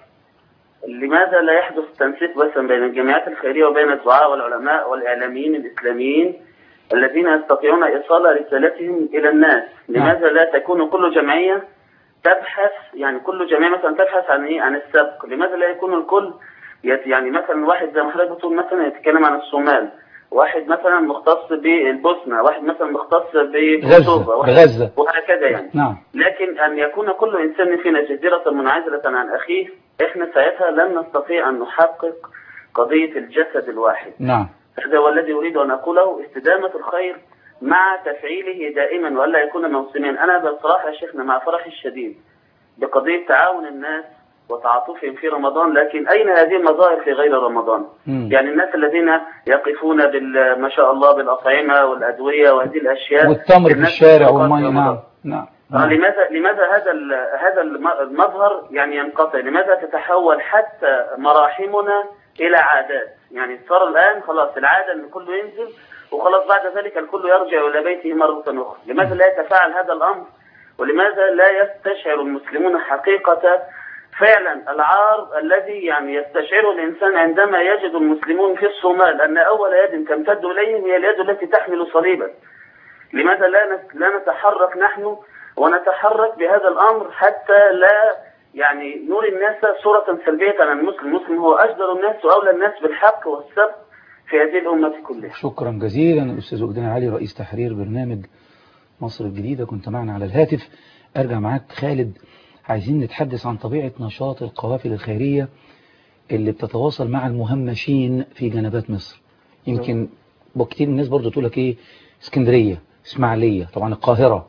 لماذا لا يحدث تنسيق بس بين الجمعيات الخيريه وبين الدعاء والعلماء والاعلاميين الاسلاميين الذين يستطيعون ايصال رسالتهم الى الناس لماذا لا تكون كل جمعيه تبحث يعني كل جمعيه مثلا تبحث عن ايه عن السبق لماذا لا يكون الكل يت- يعني مثلا واحد زي ما حضرتك بتقول مثلا يتكلم عن الصومال واحد مثلا مختص بالبوسنه واحد مثلا مختص بكوسوفا غزة واحد بغزة وهكذا يعني نعم لكن أن يكون كل إنسان فينا جزيرة منعزلة عن أخيه إحنا ساعتها لن نستطيع أن نحقق قضية الجسد الواحد نعم هذا هو الذي أريد أن أقوله استدامة الخير مع تفعيله دائما ولا يكون موسميا أنا بصراحة يا شيخنا مع فرحي الشديد بقضية تعاون الناس وتعاطفهم في رمضان لكن أين هذه المظاهر في غير رمضان مم. يعني الناس الذين يقفون بال ما شاء الله بالأطعمة والأدوية وهذه الأشياء والتمر في الناس الشارع في أوقات والمية رمضان. نعم نعم آه، نعم. لماذا لماذا هذا ال- هذا الم- المظهر يعني ينقطع؟ لماذا تتحول حتى مراحمنا الى عادات؟ يعني صار الان خلاص العاده ان كله ينزل وخلاص بعد ذلك الكل يرجع الى بيته مره اخرى، لماذا لا يتفاعل هذا الامر؟ ولماذا لا يستشعر المسلمون حقيقه فعلا العار الذي يعني يستشعره الانسان عندما يجد المسلمون في الصومال ان اول يد تمتد اليهم هي اليد التي تحمل صليبا. لماذا لا نت- لا نتحرك نحن ونتحرك بهذا الامر حتى لا يعني نري الناس صورة سلبية عن المسلم، المسلم هو اجدر الناس واولى الناس بالحق والسبق في هذه الامة كلها. شكرا جزيلا الأستاذ وجدان علي رئيس تحرير برنامج مصر الجديدة كنت معنا على الهاتف أرجع معاك خالد عايزين نتحدث عن طبيعة نشاط القوافل الخيرية اللي بتتواصل مع المهمشين في جنبات مصر يمكن كتير من الناس برضو تقول لك ايه اسكندرية اسماعيلية طبعا القاهرة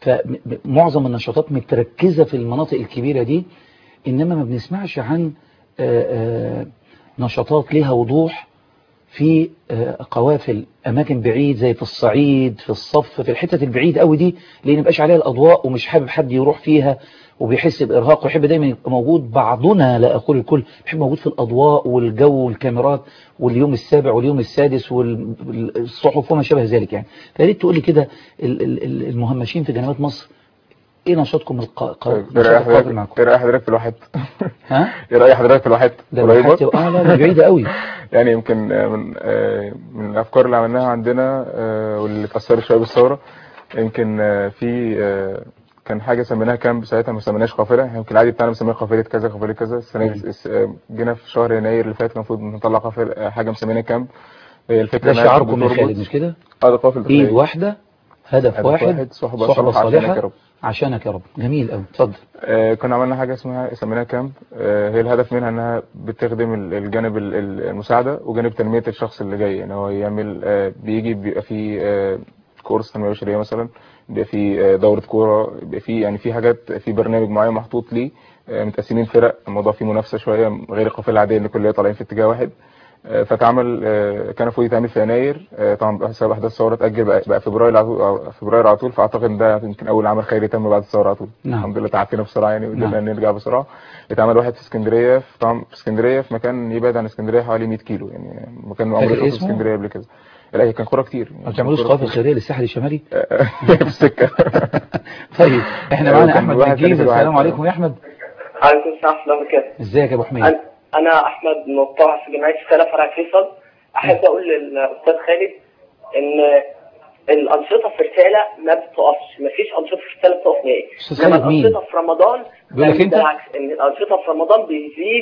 فمعظم النشاطات متركزة في المناطق الكبيرة دي إنما ما بنسمعش عن آه، آه، نشاطات ليها وضوح في آه، قوافل أماكن بعيد زي في الصعيد في الصف في الحتة البعيد قوي دي لأن مبقاش عليها الأضواء ومش حابب حد يروح فيها وبيحس بإرهاق ويحب دايما يبقى موجود بعضنا لا أقول الكل بيحب موجود في الأضواء والجو والكاميرات واليوم السابع واليوم السادس والصحف وما شابه ذلك يعني فياريت تقول لي كده ال- ال- ال- المهمشين في جنوات مصر ايه نشاطكم الق... طيب، نشاط ايه رأي القوافل حضرتك معكم ايه رأي حضرتك في الواحد ها ايه رأي حضرتك في الواحد ده قريبة الواحات تبقى اه لا ده بعيدة قوي يعني يمكن آه، من آه، من الافكار اللي عملناها عندنا آه، واللي اتأثرت شويه بالثوره يمكن آه، في آه، كان حاجه سميناها كامب ساعتها ما سميناش قافله إحنا يمكن العادي بتاعنا بنسميها قافله كذا قافله كذا السنه دي س- آه، جينا في شهر يناير اللي فات كان المفروض نطلع قافله آه، حاجه مسمينها كامب هي الفكره ده إنها شعاركم يا بتربط- خالد مش كده اه ده قافله ايد داخلية. واحدة هدف هدف واحد واحد، صحبة صحبة صالحة عشانك يا صالحة رب. عشانك يا رب جميل قوي اتفضل آه، كنا عملنا حاجة اسمها سميناها كامب آه، هي الهدف منها انها بتخدم ال- الجانب ال- ال- المساعدة وجانب تنمية الشخص اللي جاي يعني هو يعمل آه، بيجي بيبقى فيه آه، كورس تنمية بشرية مثلا بيبقى فيه آه، دورة كورة بيبقى فيه يعني في حاجات في برنامج معين محطوط ليه آه، متقسمين فرق الموضوع فيه منافسة شوية غير القافلة العادية ان كلنا طالعين في اتجاه واحد آه، فتعمل آه، كان المفروض يتعمل في يناير آه، طبعا بسبب احداث الثوره اتاجل بقى, بقى فبراير على طول أو فبراير على طول فاعتقد إن ده يمكن اول عمل خيري تم بعد الثوره على طول نعم. الحمد لله تعافينا بسرعه يعني وقدرنا نعم. نرجع بسرعه اتعمل واحد في اسكندريه في طبعا في اسكندريه في مكان يبعد عن اسكندريه حوالي 100 كيلو يعني مكان عمري فاكر شفته في اسمه؟ اسكندريه قبل كده لا هي كان قرى كتير ما بتعملوش قوافل خيرية للساحل الشمالي في السكه طيب احنا أيوة، معانا كان احمد واحد نجيب تاني في الواحد. السلام عليكم يا احمد عليكم السلام ورحمة الله وبركاته. ازيك يا ابو حميد أنا أنا أحمد مطاع في جمعية السلام فرع فيصل. احب اقول للاستاذ خالد ان الانشطه في رساله ما بتقفش ما فيش انشطه في رساله بتقف نهائي أستاذ انما خالد مين؟ الانشطه في رمضان بيقول لك أنت؟ بالعكس ان الانشطه في رمضان بيزيد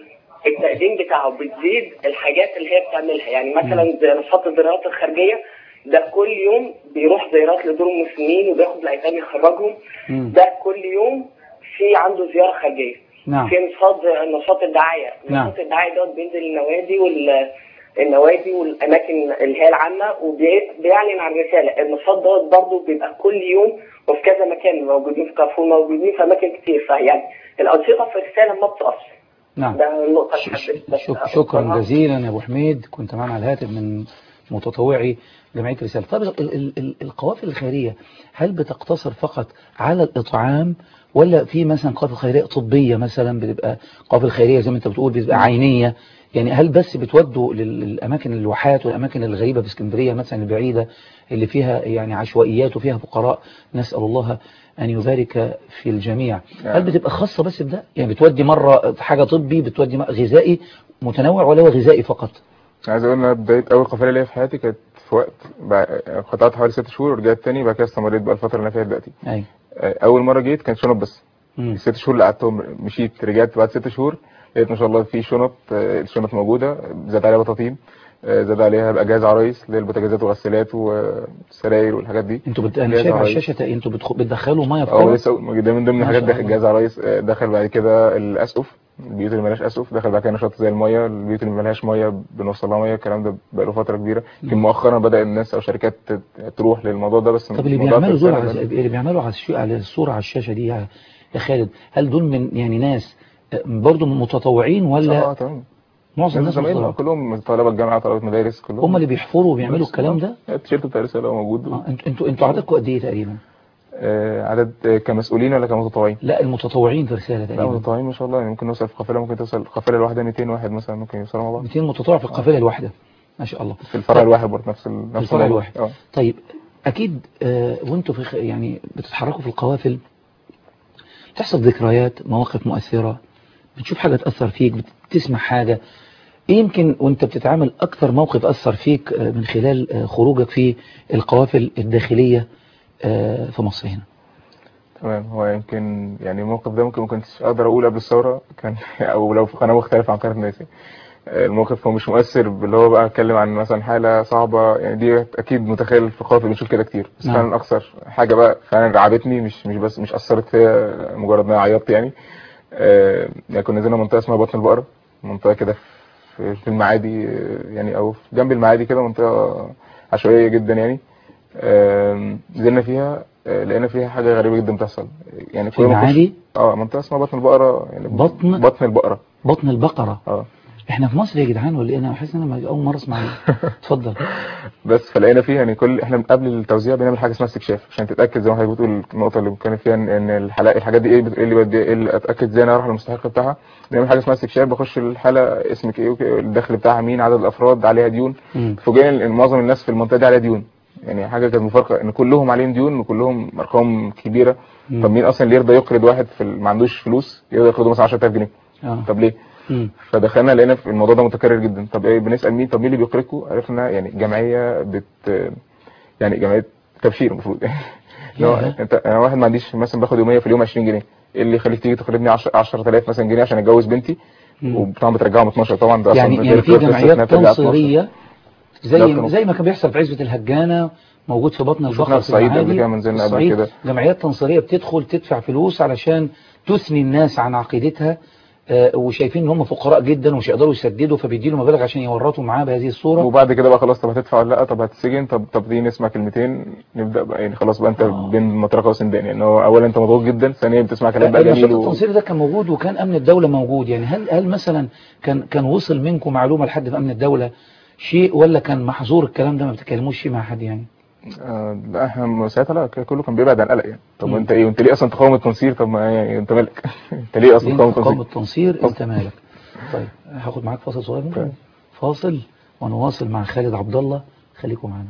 التقديم بتاعه بتزيد الحاجات اللي هي بتعملها يعني مثلا زي نشاط الزيارات الخارجيه ده كل يوم بيروح زيارات لدور المسلمين وبياخد الايتام يخرجهم مم. ده كل يوم في عنده زياره خارجيه نعم في نشاط نشاط الدعايه نعم. نشاط الدعايه دوت بينزل النوادي وال النوادي والاماكن اللي هي العامه وبيعلن عن رساله النشاط دوت برضه بيبقى كل يوم وفي كذا مكان موجودين في كارفور موجودين في اماكن كتير فيعني الانشطه في الرساله ما بتقفش نعم ده النقطه اللي ش- حبيت بس شك- شكرا أقولها. جزيلا يا ابو حميد كنت معنا على الهاتف من متطوعي جمعيه رساله طيب ال- ال- ال- القوافل الخيريه هل بتقتصر فقط على الاطعام ولا في مثلا قوافل خيريه طبيه مثلا بتبقى قوافل خيريه زي ما انت بتقول بتبقى عينيه يعني هل بس بتودوا لل- للاماكن الواحات والاماكن الغريبه في اسكندريه مثلا البعيده اللي فيها يعني عشوائيات وفيها فقراء نسال الله ان يبارك في الجميع هل بتبقى خاصه بس بده يعني بتودي مره حاجه طبي بتودي م- غذائي متنوع ولا هو غذائي فقط عايز اقول ان أنا بدايه اول قافله ليا في حياتي كانت في وقت بع- قطعت حوالي ست شهور ورجعت تاني بعد كده استمريت بقى الفتره اللي انا فيها دلوقتي ايوه آه، اول مره جيت كان شنط بس مم. الست شهور اللي قعدتهم مشيت رجعت بعد ست شهور لقيت ما شاء الله في شنط آه، الشنط موجوده زاد عليها بطاطين آه، زاد عليها اجهزه عرايس اللي هي البوتاجازات والغسالات والسراير والحاجات دي انتوا بت... انا جهاز شايف على عرايس. الشاشه انتوا بتخ... بتدخلوا ميه في اه كوب لسه أقول- ده من ضمن ما الحاجات شاء داخل الله. جهاز عرايس آه، دخل بعد كده الاسقف البيوت اللي ملهاش اسقف دخل بعد كده نشاط زي الميه البيوت اللي ملهاش ميه بنوصل لها ميه الكلام ده بقى له فتره كبيره يمكن مؤخرا بدا الناس او شركات ت- تروح للموضوع ده بس طب اللي الموضوع بيعملوا في دول السنة على... ده- اللي بيعملوا على, الشو... على الصوره على الشاشه دي يا يا خالد هل دول من يعني ناس آه، برضو متطوعين ولا اه تمام معظم الناس الناس زمايلنا متطوعين؟ كلهم طلبه الجامعه طلبه مدارس كلهم هم اللي بيحفروا وبيعملوا بس- الكلام ده آه، التيشيرت بتاع الرساله موجود آه، انتوا انتوا انتوا عددكم قد ايه تقريبا آه، عدد آه، كمسؤولين ولا كمتطوعين؟ لا المتطوعين في رساله لا تقريبا متطوعين ما شاء الله يعني ممكن نوصل في قافله ممكن توصل القافله الواحده 200 واحد مثلا ممكن يوصلوا مع بعض 200 متطوع في القافله الواحده ما شاء الله في الفرع الواحد برضه نفس ال- في نفس الفرع الموضوع. الواحد اه طيب اكيد آه، وانتوا في خ- يعني بتتحركوا في القوافل بتحصل ذكريات مواقف مؤثرة بتشوف حاجة تأثر فيك بتسمع حاجة ايه يمكن وانت بتتعامل اكتر موقف أثر فيك آه، من خلال آه، خروجك في القوافل الداخلية آه، في مصر هنا تمام هو يمكن يعني الموقف ده ممكن ما كنتش اقدر اقول قبل الثوره كان او لو في قناه مختلفه عن قناه الناس يعني. آه، الموقف هو مش مؤثر باللي هو بقى اتكلم عن مثلا حاله صعبه يعني دي اكيد متخيل في قافل بنشوف كده كتير بس نعم. فعلا اكثر حاجه بقى فعلا رعبتني مش مش بس مش اثرت فيا مجرد ان انا عيطت يعني آه، يعني كنا نزلنا منطقه اسمها بطن البقره منطقه كده في في المعادي آه، يعني او في جنب المعادي كده منطقه عشوائيه جدا يعني آم، نزلنا فيها آه، لقينا فيها حاجه غريبه جدا بتحصل يعني في كل ما نخش- المعادي اه منطقه اسمها بطن البقره يعني بطن؟ بطن البقره بطن البقرة اه احنا في مصر يا جدعان ولا ايه انا حاسس ان انا اول مرة اسمع عنه. اتفضل بس فلقينا فيها يعني كل احنا قبل التوزيع بنعمل حاجه اسمها استكشاف عشان تتاكد زي ما حضرتك بتقول النقطه اللي كان فيها ان إن الحلقه الحاجات دي ايه بت- إيه اللي بدي ايه اللي اتاكد ازاي انا اروح للمستحق بتاعها بنعمل حاجه اسمها استكشاف بخش الحاله اسمك ايه وك- الدخل بتاعها مين عدد الافراد عليها ديون مم. فوجئنا ان معظم الناس في المنطقه دي عليها ديون يعني حاجه كانت مفارقه ان كلهم عليهم ديون وكلهم ارقام كبيره مم. طب مين اصلا اللي يرضى يقرض واحد في ال- ما عندوش فلوس يقدر يقرضه مثلا 10000 جنيه اه طب ليه مم. فدخلنا لقينا في الموضوع ده متكرر جدا طب ايه بنسال مين طب مين اللي بيقرضكم عرفنا يعني جمعيه بت يعني جمعيه تبشير المفروض اللي هو ياه. انت انا واحد ما عنديش مثلا باخد يوميه في اليوم 20 جنيه ايه اللي يخليك تيجي تقرضني 10 10000 مثلا جنيه عشان اتجوز بنتي مم. وطبعا بترجعهم 12 طبعا ده يعني أصلاً يعني غير في قصة إنها جمعيات ترجع 12. تنصيرية ده زي كانوا- زي ما كان بيحصل في عزبة الهجانة موجود في بطن شفنا البقر في الصعيد قبل المعادي، كده، ما نزلنا في قبل الصعيد. كده. جمعيات تنصيرية بتدخل تدفع فلوس علشان تثني الناس عن عقيدتها آه، وشايفين ان هم فقراء جدا ومش هيقدروا يسددوا فبيديله مبالغ عشان يورطوا معاه بهذه الصورة وبعد كده بقى خلاص طب هتدفع ولا لا طب هتسجن طب طب دي نسمع كلمتين نبدا بقى يعني خلاص بقى انت آه. بين مطرقه وسندان يعني هو اولا انت مضغوط جدا ثانيا بتسمع كلام بقى النشاط جميل و... التنصيري ده كان موجود وكان امن الدولة موجود يعني هل هل مثلا كان كان وصل منكم معلومة لحد في امن الدولة شيء ولا كان محظور الكلام ده ما بتتكلموش فيه مع حد يعني آه لا احنا ساعتها لا كله كان بيبعد عن القلق يعني طب مم. وانت ايه وانت ليه اصلا تقاوم التنصير طب ما يعني انت مالك انت ليه اصلا ليه تقاوم تقاوم التنصير التنصير انت مالك طيب هاخد معاك فاصل صغير ممكن طيب. فاصل ونواصل مع خالد عبد الله خليكم معانا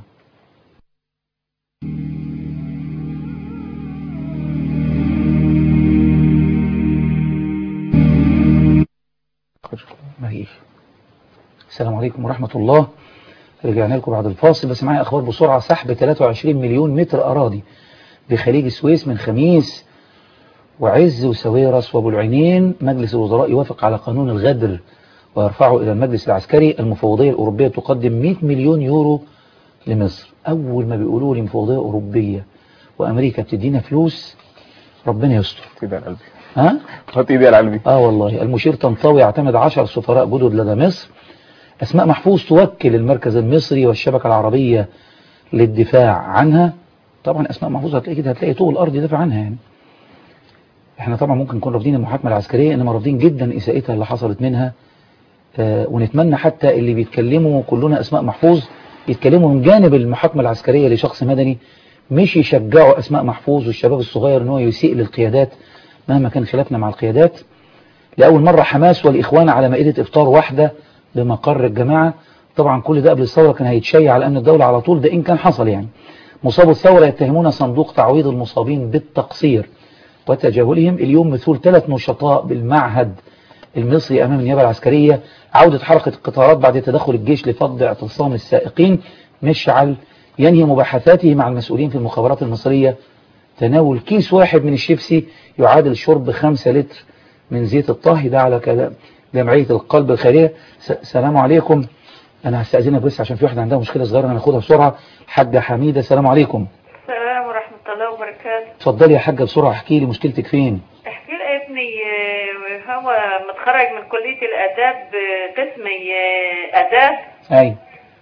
ما هيش السلام عليكم ورحمة الله رجعنا لكم بعد الفاصل بس معايا أخبار بسرعة سحب 23 مليون متر أراضي بخليج السويس من خميس وعز وسويرس وابو العينين مجلس الوزراء يوافق على قانون الغدر ويرفعه إلى المجلس العسكري المفوضية الأوروبية تقدم 100 مليون يورو لمصر أول ما بيقولوا لي مفوضية أوروبية وأمريكا بتدينا فلوس ربنا يستر ايدي على قلبي ها؟ حط ايدي على قلبي آه والله المشير طنطاوي يعتمد 10 سفراء جدد لدى مصر أسماء محفوظ توكل المركز المصري والشبكة العربية للدفاع عنها طبعا أسماء محفوظ هتلاقي كده هتلاقي طول الأرض يدافع عنها يعني احنا طبعا ممكن نكون رافضين المحاكمة العسكرية انما رافضين جدا إساءتها اللي حصلت منها آه ونتمنى حتى اللي بيتكلموا كلنا أسماء محفوظ يتكلموا من جانب المحاكمة العسكرية لشخص مدني مش يشجعوا أسماء محفوظ والشباب الصغير ان هو يسيء للقيادات مهما كان خلافنا مع القيادات لأول مرة حماس والإخوان على مائدة إفطار واحدة بمقر الجماعة طبعا كل ده قبل الثورة كان هيتشيع على أمن الدولة على طول ده إن كان حصل يعني مصاب الثورة يتهمون صندوق تعويض المصابين بالتقصير وتجاهلهم اليوم مثول ثلاث نشطاء بالمعهد المصري أمام النيابة العسكرية عودة حركة القطارات بعد تدخل الجيش لفض اعتصام السائقين مشعل ينهي مباحثاته مع المسؤولين في المخابرات المصرية تناول كيس واحد من الشيبسي يعادل شرب خمسة لتر من زيت الطهي ده على كلام جمعية القلب الخيرية السلام عليكم أنا هستأذنك بس عشان في واحدة عندها مشكلة صغيرة أنا هاخدها بسرعة حاجة حميدة السلام عليكم السلام ورحمة الله وبركاته اتفضلي يا حاجة بسرعة احكي لي مشكلتك فين احكي لي ابني آه، هو متخرج من كلية الآداب آه، قسم آه، آداب أي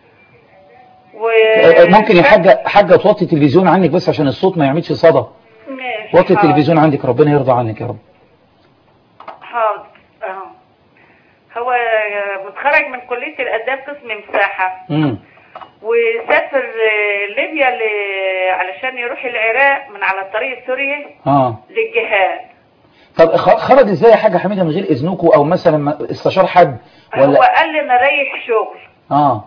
و ممكن يا حاجة حاجة توطي التلفزيون عنك بس عشان الصوت ما يعملش صدى ماشي، وطي حاضر. التلفزيون عندك ربنا يرضى عنك يا رب حاضر اهو هو آه، متخرج من كلية الآداب قسم مساحة امم وسافر آه، ليبيا ل... علشان يروح العراق من على الطريق السوري اه للجهاد طب خ- خرج ازاي يا حاجة حميدة من غير اذنكم او مثلا ما- استشار حد هو ولا قال لي انا رايح شغل اه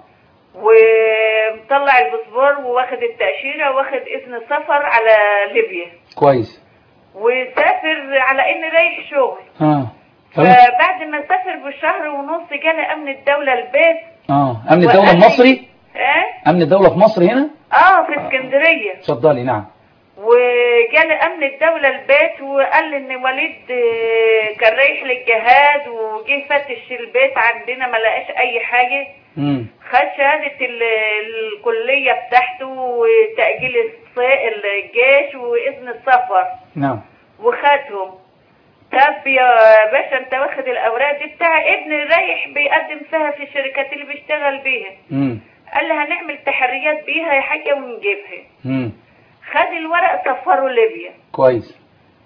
ومطلع الباسبور وواخد التأشيرة واخد إذن سفر على ليبيا كويس وسافر على إني رايح شغل اه طب انت- فبعد ما سافر بشهر ونص جالي أمن الدولة البيت اه امن الدولة وقال لي- المصري اه امن الدولة في مصر هنا اه في اسكندرية اتفضلي نعم وجالي امن الدولة البيت وقال لي ان وليد آه، كان رايح للجهاد وجه فتش البيت عندنا ما لقاش اي حاجة امم خد شهادة ال- الكلية بتاعته وتأجيل الص- الجيش وإذن السفر نعم وخدهم طب يا باشا انت واخد الأوراق دي بتاع ابني رايح بيقدم فيها في الشركات اللي بيشتغل بيها امم قال لي هنعمل تحريات بيها يا حاجة ونجيبها امم خد الورق سفره ليبيا كويس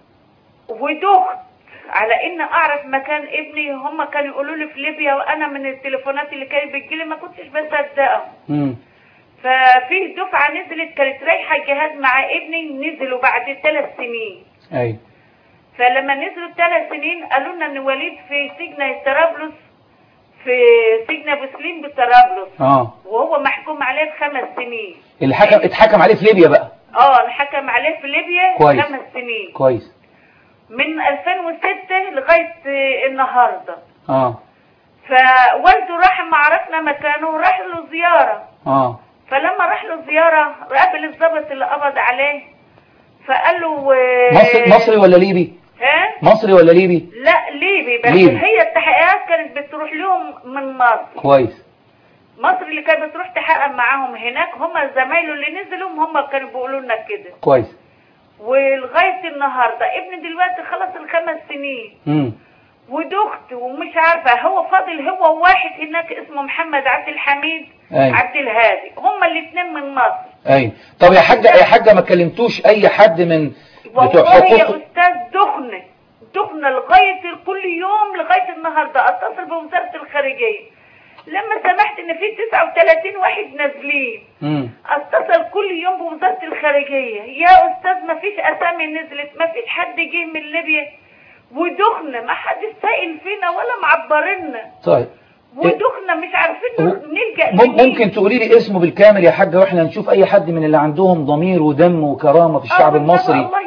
ودخت على ان اعرف مكان ابني هم كانوا يقولوا لي في ليبيا وانا من التليفونات اللي كانت بتجيلي ما كنتش بصدقهم امم ففي دفعة نزلت كانت رايحة الجهاز مع ابني نزلوا بعد ثلاث سنين اي فلما نزلوا ثلاث سنين قالوا لنا ان وليد في سجن طرابلس في سجن ابو سليم بطرابلس اه وهو محكوم عليه بخمس سنين اللي حكم اتحكم عليه في ليبيا بقى اه انحكم عليه في ليبيا كويس. خمس سنين كويس من 2006 لغاية آه، النهاردة اه فوالده راح ما عرفنا مكانه وراح له زيارة اه فلما راح له زيارة قابل الضابط اللي قبض عليه فقال له آه، مصري مصري ولا ليبي ها مصري ولا ليبي لا ليبي بس ليبي. هي التحقيقات كانت بتروح لهم من مصر كويس مصر اللي كانت بتروح تحقق معاهم هناك هم زمايله اللي نزلوا هم كانوا بيقولوا لنا كده كويس ولغاية النهاردة ابني دلوقتي خلص الخمس سنين امم ودخت ومش عارفة هو فاضل هو واحد هناك اسمه محمد عبد الحميد أيوة. عبد الهادي هما الاثنين من مصر اي طب يا حاجة يا حاجة ما كلمتوش اي حد من بتوع والله يا حقوق استاذ دخنة دخنة لغاية كل يوم لغاية النهاردة اتصل بوزارة الخارجية لما سمحت ان في 39 واحد نازلين امم اتصل كل يوم بوزارة الخارجية يا استاذ ما فيش اسامي نزلت ما فيش حد جه من ليبيا ودخنا ما حد سائل فينا ولا معبرنا طيب ودخنا مش عارفين هو- نلجأ مم- لمين. ممكن تقولي لي اسمه بالكامل يا حاجة واحنا نشوف اي حد من اللي عندهم ضمير ودم وكرامة في الشعب آه، المصري الله يكفيك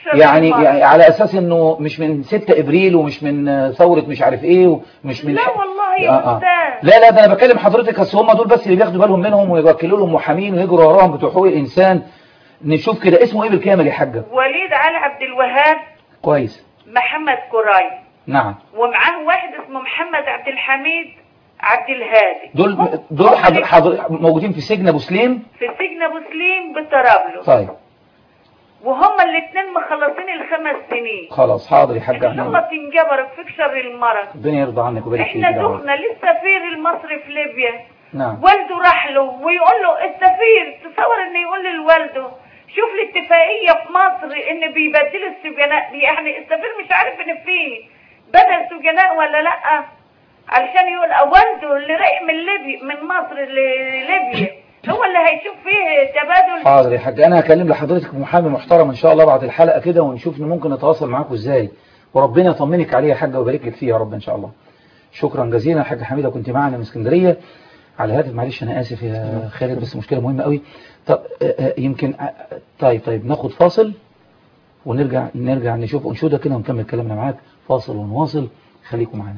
فيكشر يعني, المرض. يعني على اساس انه مش من 6 ابريل ومش من آه، ثوره مش عارف ايه ومش من لا ح- والله يا آه، آه. أستاذ. لا لا ده انا بكلم حضرتك اصل هم دول بس اللي بياخدوا بالهم منهم ويوكلوا لهم محامين ويجروا وراهم بتوع حقوق الانسان نشوف كده اسمه ايه بالكامل يا حاجه وليد علي عبد الوهاب كويس محمد كراي نعم ومعاه واحد اسمه محمد عبد الحميد عبد الهادي دول هم- دول هم حضر اللي حضر موجودين في سجن ابو سليم في سجن ابو سليم بطرابلس طيب وهم الاثنين مخلصين الخمس سنين خلاص حاضر يا حاج ان شاء الله احمد تنجبر في فكشر المرض ربنا يرضى عنك ويبارك فيك احنا يا رب. دخنا للسفير المصري في ليبيا نعم والده راح له ويقول له السفير تصور انه يقول لوالده شوف الاتفاقيه في مصر ان بيبدلوا السجناء يعني السفير مش عارف ان في بدل سجناء ولا لا علشان يقول والده اللي رايح من ليبيا من مصر لليبيا هو اللي هيشوف فيه تبادل حاضر يا حاج انا هكلم لحضرتك محامي محترم ان شاء الله بعد الحلقه كده ونشوف إن ممكن نتواصل معاكم ازاي وربنا يطمنك عليه يا حاجه ويبارك لك فيه يا رب ان شاء الله شكرا جزيلا يا حاج حميده كنت معنا من اسكندريه على الهاتف معلش انا اسف يا خالد بس مشكله مهمه قوي طب آه، آه، يمكن آه، آه، طيب طيب ناخد فاصل ونرجع نرجع نشوف انشوده كده ونكمل كلامنا معاك فاصل ونواصل خليكم معانا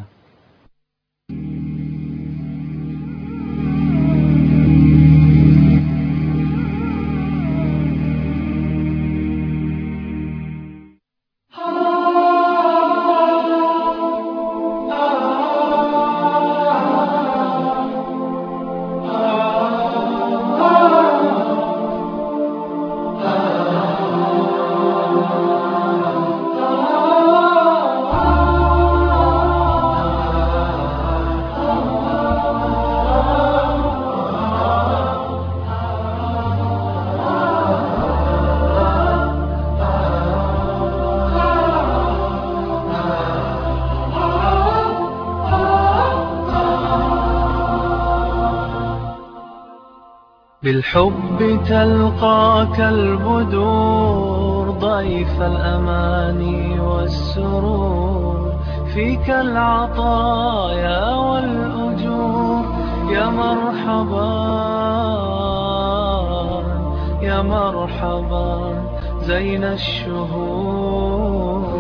بالحب تلقاك البدور ضيف الأماني والسرور فيك العطايا والأجور يا مرحبا يا مرحبا زين الشهور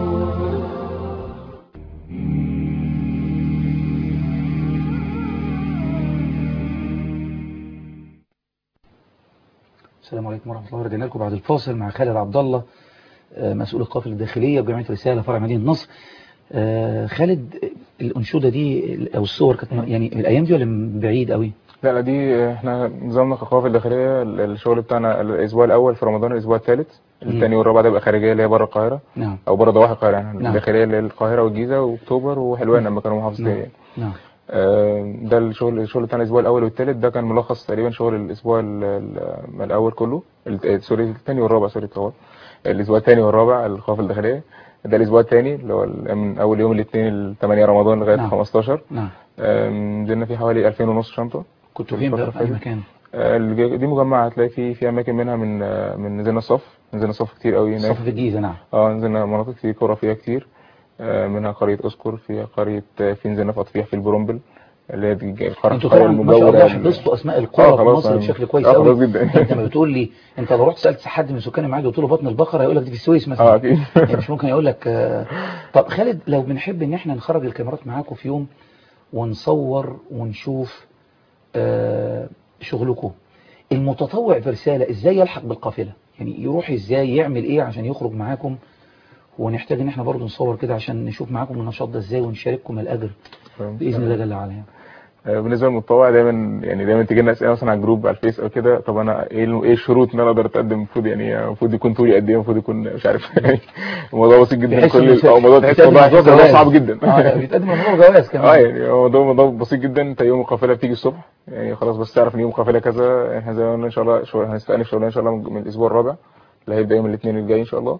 السلام عليكم ورحمه الله رجعنا لكم بعد الفاصل مع خالد عبد الله آه، مسؤول القافله الداخليه بجامعه رساله فرع مدينه نصر آه، خالد الانشوده دي او الصور كانت يعني الايام دي ولا من بعيد قوي لا لا دي احنا نظامنا كقوافل الداخليه الشغل بتاعنا الاسبوع الاول في رمضان الاسبوع الثالث الثاني والرابع ده يبقى خارجيه اللي هي بره القاهره نعم او بره ضواحي القاهره يعني نعم. الداخليه اللي هي القاهره والجيزه واكتوبر وحلوان لما كانوا محافظتين نعم يعني. نعم آه، ده الشغل الشغل بتاع الاسبوع الاول والثالث ده كان ملخص تقريبا شغل الاسبوع ال- ال- الاول كله ال- سوري الثاني والرابع سوري طبعا الاسبوع الثاني والرابع القوافل الداخليه ده الاسبوع الثاني اللي هو ال- من اول يوم الاثنين 8 رمضان لغايه نعم. 15 نعم آم، نزلنا فيه حوالي 2000 ونص شنطه كنتوا فين بقى في اي مكان آه، الج- دي مجمعه هتلاقي في في اماكن منها من آه، من نزلنا الصف نزلنا الصف كتير قوي هناك صف في الجيزه نعم اه نزلنا مناطق كتير قرى فيها كتير آه، منها قريه اسكر فيها قريه آه، في نزلنا في اطفيح في البرومبل اللي هي دي قريه انتوا القرية طبعا ما شاء الله المجاورة حفظتوا اسماء آه، القرى في خلاص مصر يعني. بشكل كويس آه، قوي خلاص جدا. انت ما بتقول لي انت لو رحت سالت حد من سكان المعادي وقلت له بطن البقره هيقول لك دي في السويس مثلا اه اكيد يعني مش ممكن يقول لك آه، طب خالد لو بنحب ان احنا نخرج الكاميرات معاكم في يوم ونصور ونشوف آه، شغلكم المتطوع في رسالة ازاي يلحق بالقافلة يعني يروح ازاي يعمل ايه عشان يخرج معاكم ونحتاج ان احنا برضو نصور كده عشان نشوف معاكم النشاط ده ازاي ونشارككم الاجر باذن الله جل وعلا يعني. آه، بالنسبه للمتطوع دايما يعني دايما تيجي لنا اسئله مثلا على الجروب على الفيس او كده طب انا ايه ال- ايه الشروط ان انا اقدر اتقدم المفروض يعني المفروض يكون طولي قد ايه المفروض يكون مش عارف يعني الموضوع بسيط جدا بحيث كل إنه اه الموضوع تحس بيتقدم الموضوع الموضوع تحس الموضوع جواز. صعب جدا اه لا بيتقدم الموضوع جواز كمان اه يعني هو ده موضوع بسيط جدا انت يوم القافله بتيجي الصبح يعني خلاص بس تعرف ان يوم القافله كذا احنا زي ما قلنا ان شاء الله شو- هنستأنف شغلنا ان شاء الله من الاسبوع الرابع اللي هيبدا يوم الاثنين الجاي ان شاء الله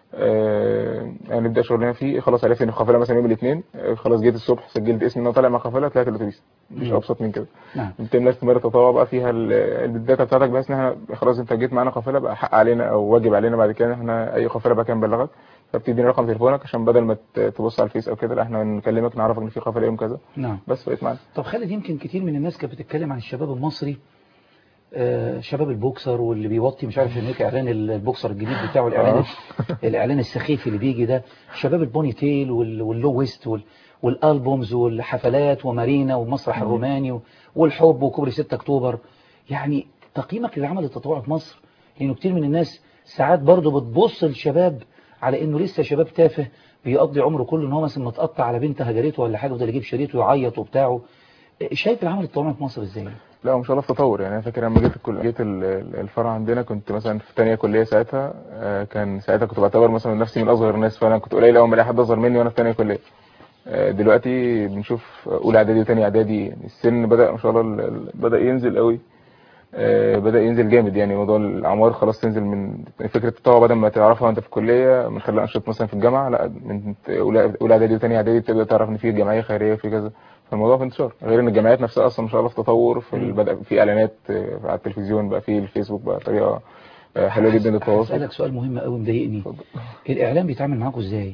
آه هنبدا شغلنا فيه خلاص عرفت ان القافله مثلا يوم الاثنين آه خلاص جيت الصبح سجلت اسمي ان انا طالع مع القافله طلعت الاتوبيس مش مم. ابسط من كده نعم بتملى استمارة تطوع بقى فيها ال- الداتا بتاعتك بحيث ان احنا خلاص انت جيت معانا قافله بقى حق علينا او واجب علينا بعد كده ان احنا اي قافله بقى كان نبلغك فبتديني رقم تليفونك عشان بدل ما ت- تبص على الفيس او كده لا احنا نكلمك نعرفك ان في قافله يوم كذا نعم بس بقيت معانا طب خالد يمكن كتير من الناس كانت بتتكلم عن الشباب المصري آه، شباب البوكسر واللي بيوطي مش عارف هناك اعلان البوكسر الجديد بتاعه الاعلان الاعلان السخيف اللي بيجي ده شباب البوني تيل وال- واللو ويست وال- والالبومز والحفلات ومارينا والمسرح الروماني و- والحب وكوبري 6 اكتوبر يعني تقييمك للعمل التطوعي في مصر لانه كتير من الناس ساعات برضه بتبص للشباب على انه لسه شباب تافه بيقضي عمره كله ان هو مثلا متقطع على بنت هجرته ولا حاجه وده اللي يجيب شريطه ويعيط وبتاعه شايف العمل التطوعي في مصر ازاي؟ لا ما شاء الله في تطور يعني انا فاكر لما جيت الكل... جيت ال- ال- الفرع عندنا كنت مثلا في ثانيه كليه ساعتها آه، كان ساعتها كنت بعتبر مثلا نفسي من اصغر الناس فانا كنت قليل اول ما الاقي حد اصغر مني وانا في ثانيه كليه آه، دلوقتي بنشوف اولى اعدادي وثانيه اعدادي يعني السن بدا ما شاء الله ال- ال- بدا ينزل قوي آه، بدا ينزل جامد يعني موضوع الاعمار خلاص تنزل من فكره التطوع بدل ما تعرفها وانت في الكليه من خلال انشطه مثلا في الجامعه لا من اولى اولى اعدادي وثانيه اعدادي تبدا تعرف ان في جمعيه خيريه وفي كذا فالموضوع في انتشار غير ان الجامعات نفسها اصلا ما شاء الله في تطور في ال- بدا في اعلانات آه، على التلفزيون بقى في الفيسبوك بقى طريقه آه، حلوه جدا للتواصل اسالك سؤال مهم قوي مضايقني اتفضل. الاعلام بيتعامل معاكم ازاي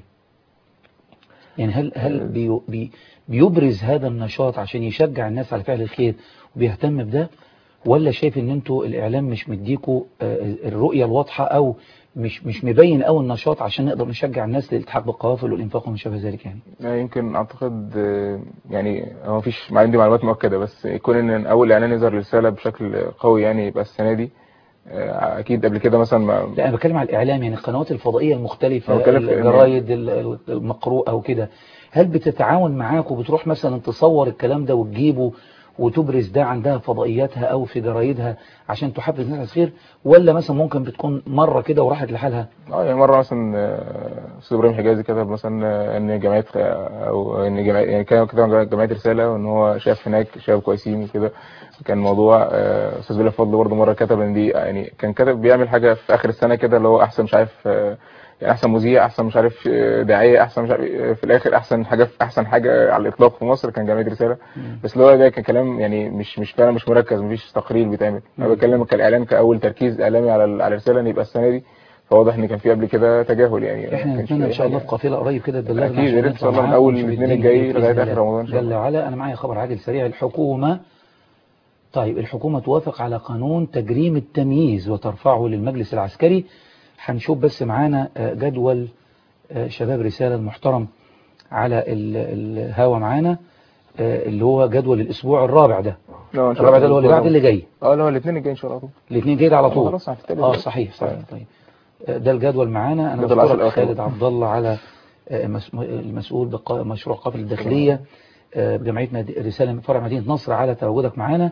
يعني هل هل بي بي بيبرز هذا النشاط عشان يشجع الناس على فعل الخير وبيهتم بده ولا شايف ان انتوا الاعلام مش مديكوا آه، الرؤيه الواضحه او مش مش مبين قوي النشاط عشان نقدر نشجع الناس للالتحاق بالقوافل والانفاق وما شابه ذلك يعني يعني يمكن اعتقد آه، يعني هو مفيش ما عندي معلومات مؤكده بس يكون ان اول اعلان يظهر للرساله بشكل قوي يعني يبقى السنه دي آه، اكيد قبل كده مثلا ما لا انا بتكلم على الاعلام يعني القنوات الفضائيه المختلفه أنا بتكلم في إن- الجرايد ال- المقروءه وكده هل بتتعاون معاك وبتروح مثلا تصور الكلام ده وتجيبه وتبرز ده عندها فضائياتها او في جرايدها عشان تحفز الناس على الخير ولا مثلا ممكن بتكون مره كده وراحت لحالها اه يعني مره مثلا آه، استاذ ابراهيم حجازي كتب مثلا آه، ان جمعيه آه، او ان جمعيه يعني كان كتب عن جمعيه رساله وان هو شاف هناك شباب كويسين وكده كان موضوع آه، استاذ بلال فضل برضه مره كتب ان دي يعني كان كتب بيعمل حاجه في اخر السنه كده اللي هو احسن مش عارف آه، يعني احسن مذيع احسن مش عارف آه، داعيه احسن مش عارف آه، في الاخر احسن حاجه في احسن حاجه على الاطلاق في مصر كان جمعيه رساله بس اللي هو ده كان كلام يعني مش مش فعلا مش مركز مفيش تقرير بيتعمل انا بتكلم كالاعلان كاول تركيز اعلامي على ال- على الرساله ان يبقى السنه دي فواضح ان كان في قبل كده تجاهل يعني احنا ما كانش نتمنى في ان أي شاء الله حاجة. في قافله قريب كده تبلغنا أكيد، عشان يا ريت نطلع إن شاء الله من معاكم أول ونشوف الاثنين الدنيا الجاي بإذن لغاية الله. آخر رمضان إن شاء جل الله. وعلا انا معايا خبر عاجل سريع الحكومه طيب الحكومه توافق على قانون تجريم التمييز وترفعه للمجلس العسكري هنشوف بس معانا آه، جدول آه، شباب رساله المحترم على ال- الهوا معانا آه، اللي هو جدول الاسبوع الرابع ده لا، إن شاء الرابع ده اللي هو اللي بعد اللي جاي اه لا هو الاثنين الجاي ان شاء الله على طول الاثنين جاي ده على طول خلاص هنبتدي اه دلوقتي. صحيح صحيح طيب آه، ده الجدول معانا انا جدول عشر بشكرك الأواخر. خالد عبد الله على آه، مس- المسؤول بمشروع قافله الداخليه آه، بجمعيه مد- رساله فرع مدينه نصر على تواجدك معانا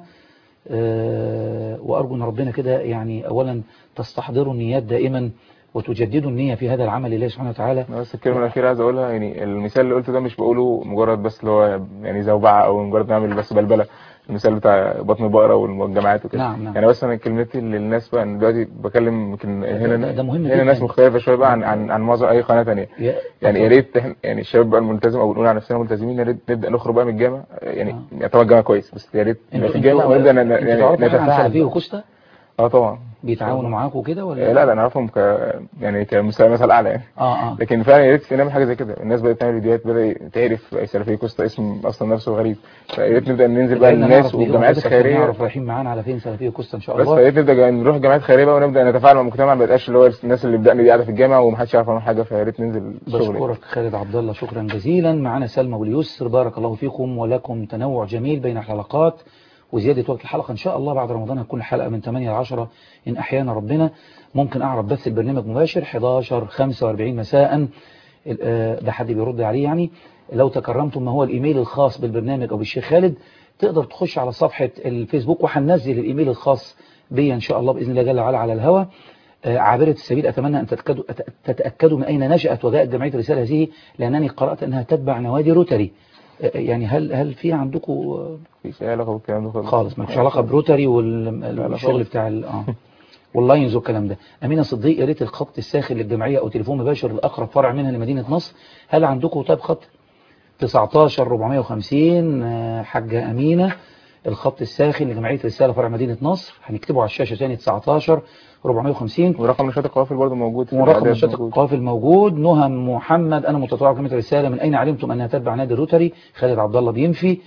آه، وارجو ان ربنا كده يعني اولا تستحضروا النيات دائما وتجددوا النيه في هذا العمل لله سبحانه وتعالى بس الكلمه الاخيره عايز اقولها يعني المثال اللي قلته ده مش بقوله مجرد بس اللي هو يعني زوبعه او مجرد نعمل بس بلبله المثال بتاع بطن البقره والجامعات وكده نعم، نعم. يعني بس انا كلمتي للناس بقى ان دلوقتي بكلم يمكن هنا ده- ده مهم هنا جداً. ناس مختلفه شويه بقى عن عن, عن معظم اي قناه ثانيه يا- يعني يا ريت إحنا- يعني الشباب بقى الملتزم او بنقول على نفسنا ملتزمين يا ريت نبدا نخرج بقى من الجامع يعني آه. يعني طبعا الجامع كويس بس يا ريت نبقى في انتوا الجامع انتوا ونبدا ن- انتوا يعني تعرفوا حاجة عن نتفاعل سلفيه بقى. وكوستا اه طبعا بيتعاونوا معاكم كده آه، ولا لا لا نعرفهم ك يعني كمثال مثل اعلى يعني اه اه لكن فعلا يا ريت نعمل حاجه زي كده الناس بدات تعمل فيديوهات بدا تعرف سلفيه كوستا اسم اصلا نفسه غريب فيا ريت نبدا ننزل بقى بدأنا للناس نعرف بيجوا والجمعيات حضرتك الخيريه نعرف رايحين معانا على فين سلفيه وكوستا ان شاء بس الله فيا ريت نبدا جا- نروح جامعات خيريه بقى ونبدا نتفاعل مع المجتمع ما يبقاش اللي هو الناس اللي بدأنا دي قاعده في الجامعه ومحدش يعرف عنهم حاجه فيا ريت ننزل شغل بشكرك خالد عبد الله شكرا جزيلا معنا سلمى واليسر بارك الله فيكم ولكم تنوع جميل بين الحلقات وزيادة وقت الحلقة إن شاء الله بعد رمضان هتكون الحلقة من 8 ل 10 إن أحيانا ربنا ممكن أعرض بث البرنامج مباشر 11 45 مساء ال- آه، ده حد بيرد عليه يعني لو تكرمتم ما هو الإيميل الخاص بالبرنامج أو بالشيخ خالد تقدر تخش على صفحة الفيسبوك وهننزل الإيميل الخاص بي إن شاء الله بإذن الله جل وعلا على الهواء آه، عابرة السبيل أتمنى أن تتأكدوا, أت- تتأكدوا من أين نشأت وجاءت جمعية الرسالة هذه لأنني قرأت أنها تتبع نوادي روتري آه، يعني هل هل في عندكم آه، مفيش اي علاقه بالكلام ده خالص خالص مالكش علاقة بروتري لا والشغل خالص. بتاع ال- اه واللاينز والكلام ده أمينة صديق يا ريت الخط الساخن للجمعية أو تليفون مباشر لأقرب فرع منها لمدينة نصر هل عندكم طيب خط 19 450 آه، حاجة أمينة الخط الساخن لجمعية رسالة فرع مدينة نصر هنكتبه على الشاشة تاني 19 450 ورقم نشاط القوافل برضه موجود في ورقم الإعداد نشاط موجود. القافل موجود نهم محمد أنا متطوع جمعية الرسالة من أين علمتم أنها تتبع نادي الروتري خالد عبد الله بينفي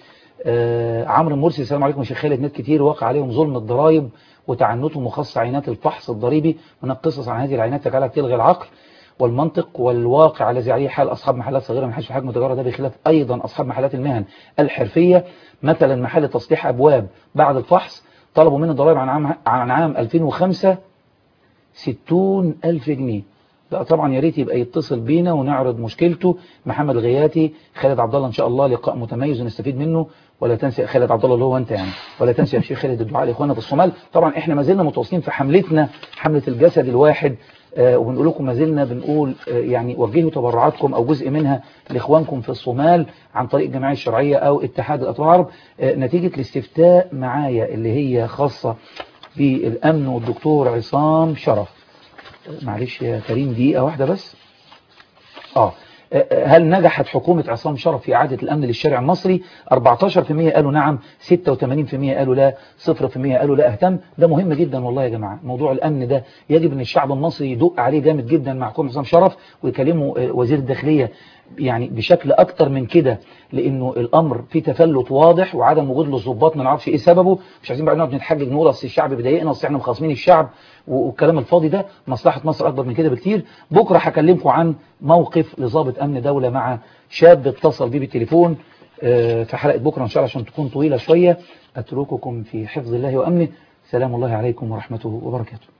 آه عمرو مرسي السلام عليكم يا شيخ خالد ناس كتير وقع عليهم ظلم الضرائب وتعنتهم وخاصة عينات الفحص الضريبي من القصص عن هذه العينات تجعلها تلغي العقل والمنطق والواقع الذي عليه حال أصحاب محلات صغيرة من حيث حجم التجارة ده بخلاف أيضا أصحاب محلات المهن الحرفية مثلا محل تصليح أبواب بعد الفحص طلبوا منه ضرائب عن عام عن عام 2005 60 ألف جنيه لا طبعا يا ريت يبقى يتصل بينا ونعرض مشكلته محمد غياتي خالد عبد الله ان شاء الله لقاء متميز ونستفيد منه ولا تنسى خالد عبد الله اللي هو انت يعني ولا تنسى يا شيخ خالد الدعاء لاخواننا في الصومال طبعا احنا ما زلنا متواصلين في حملتنا حمله الجسد الواحد آه وبنقول لكم ما زلنا بنقول آه يعني وجهوا تبرعاتكم او جزء منها لاخوانكم في الصومال عن طريق الجمعيه الشرعيه او اتحاد الاطراف العرب آه نتيجه الاستفتاء معايا اللي هي خاصه بالامن والدكتور عصام شرف معلش يا كريم دقيقة واحدة بس آه هل نجحت حكومة عصام شرف في إعادة الأمن للشارع المصري 14% قالوا نعم 86% قالوا لا 0% قالوا لا أهتم ده مهم جدا والله يا جماعة موضوع الأمن ده يجب أن الشعب المصري يدق عليه جامد جدا مع حكومة عصام شرف ويكلمه وزير الداخلية يعني بشكل أكتر من كده لأنه الأمر فيه تفلت واضح وعدم وجود للظباط ما نعرفش إيه سببه مش عايزين بقى نقعد نتحجج نقول أصل الشعب بيضايقنا أصل إحنا مخاصمين الشعب والكلام الفاضي ده مصلحة مصر أكبر من كده بكتير بكرة هكلمكم عن موقف لضابط أمن دولة مع شاب اتصل بيه بالتليفون في حلقة بكرة إن شاء الله عشان تكون طويلة شوية أترككم في حفظ الله وأمنه سلام الله عليكم ورحمته وبركاته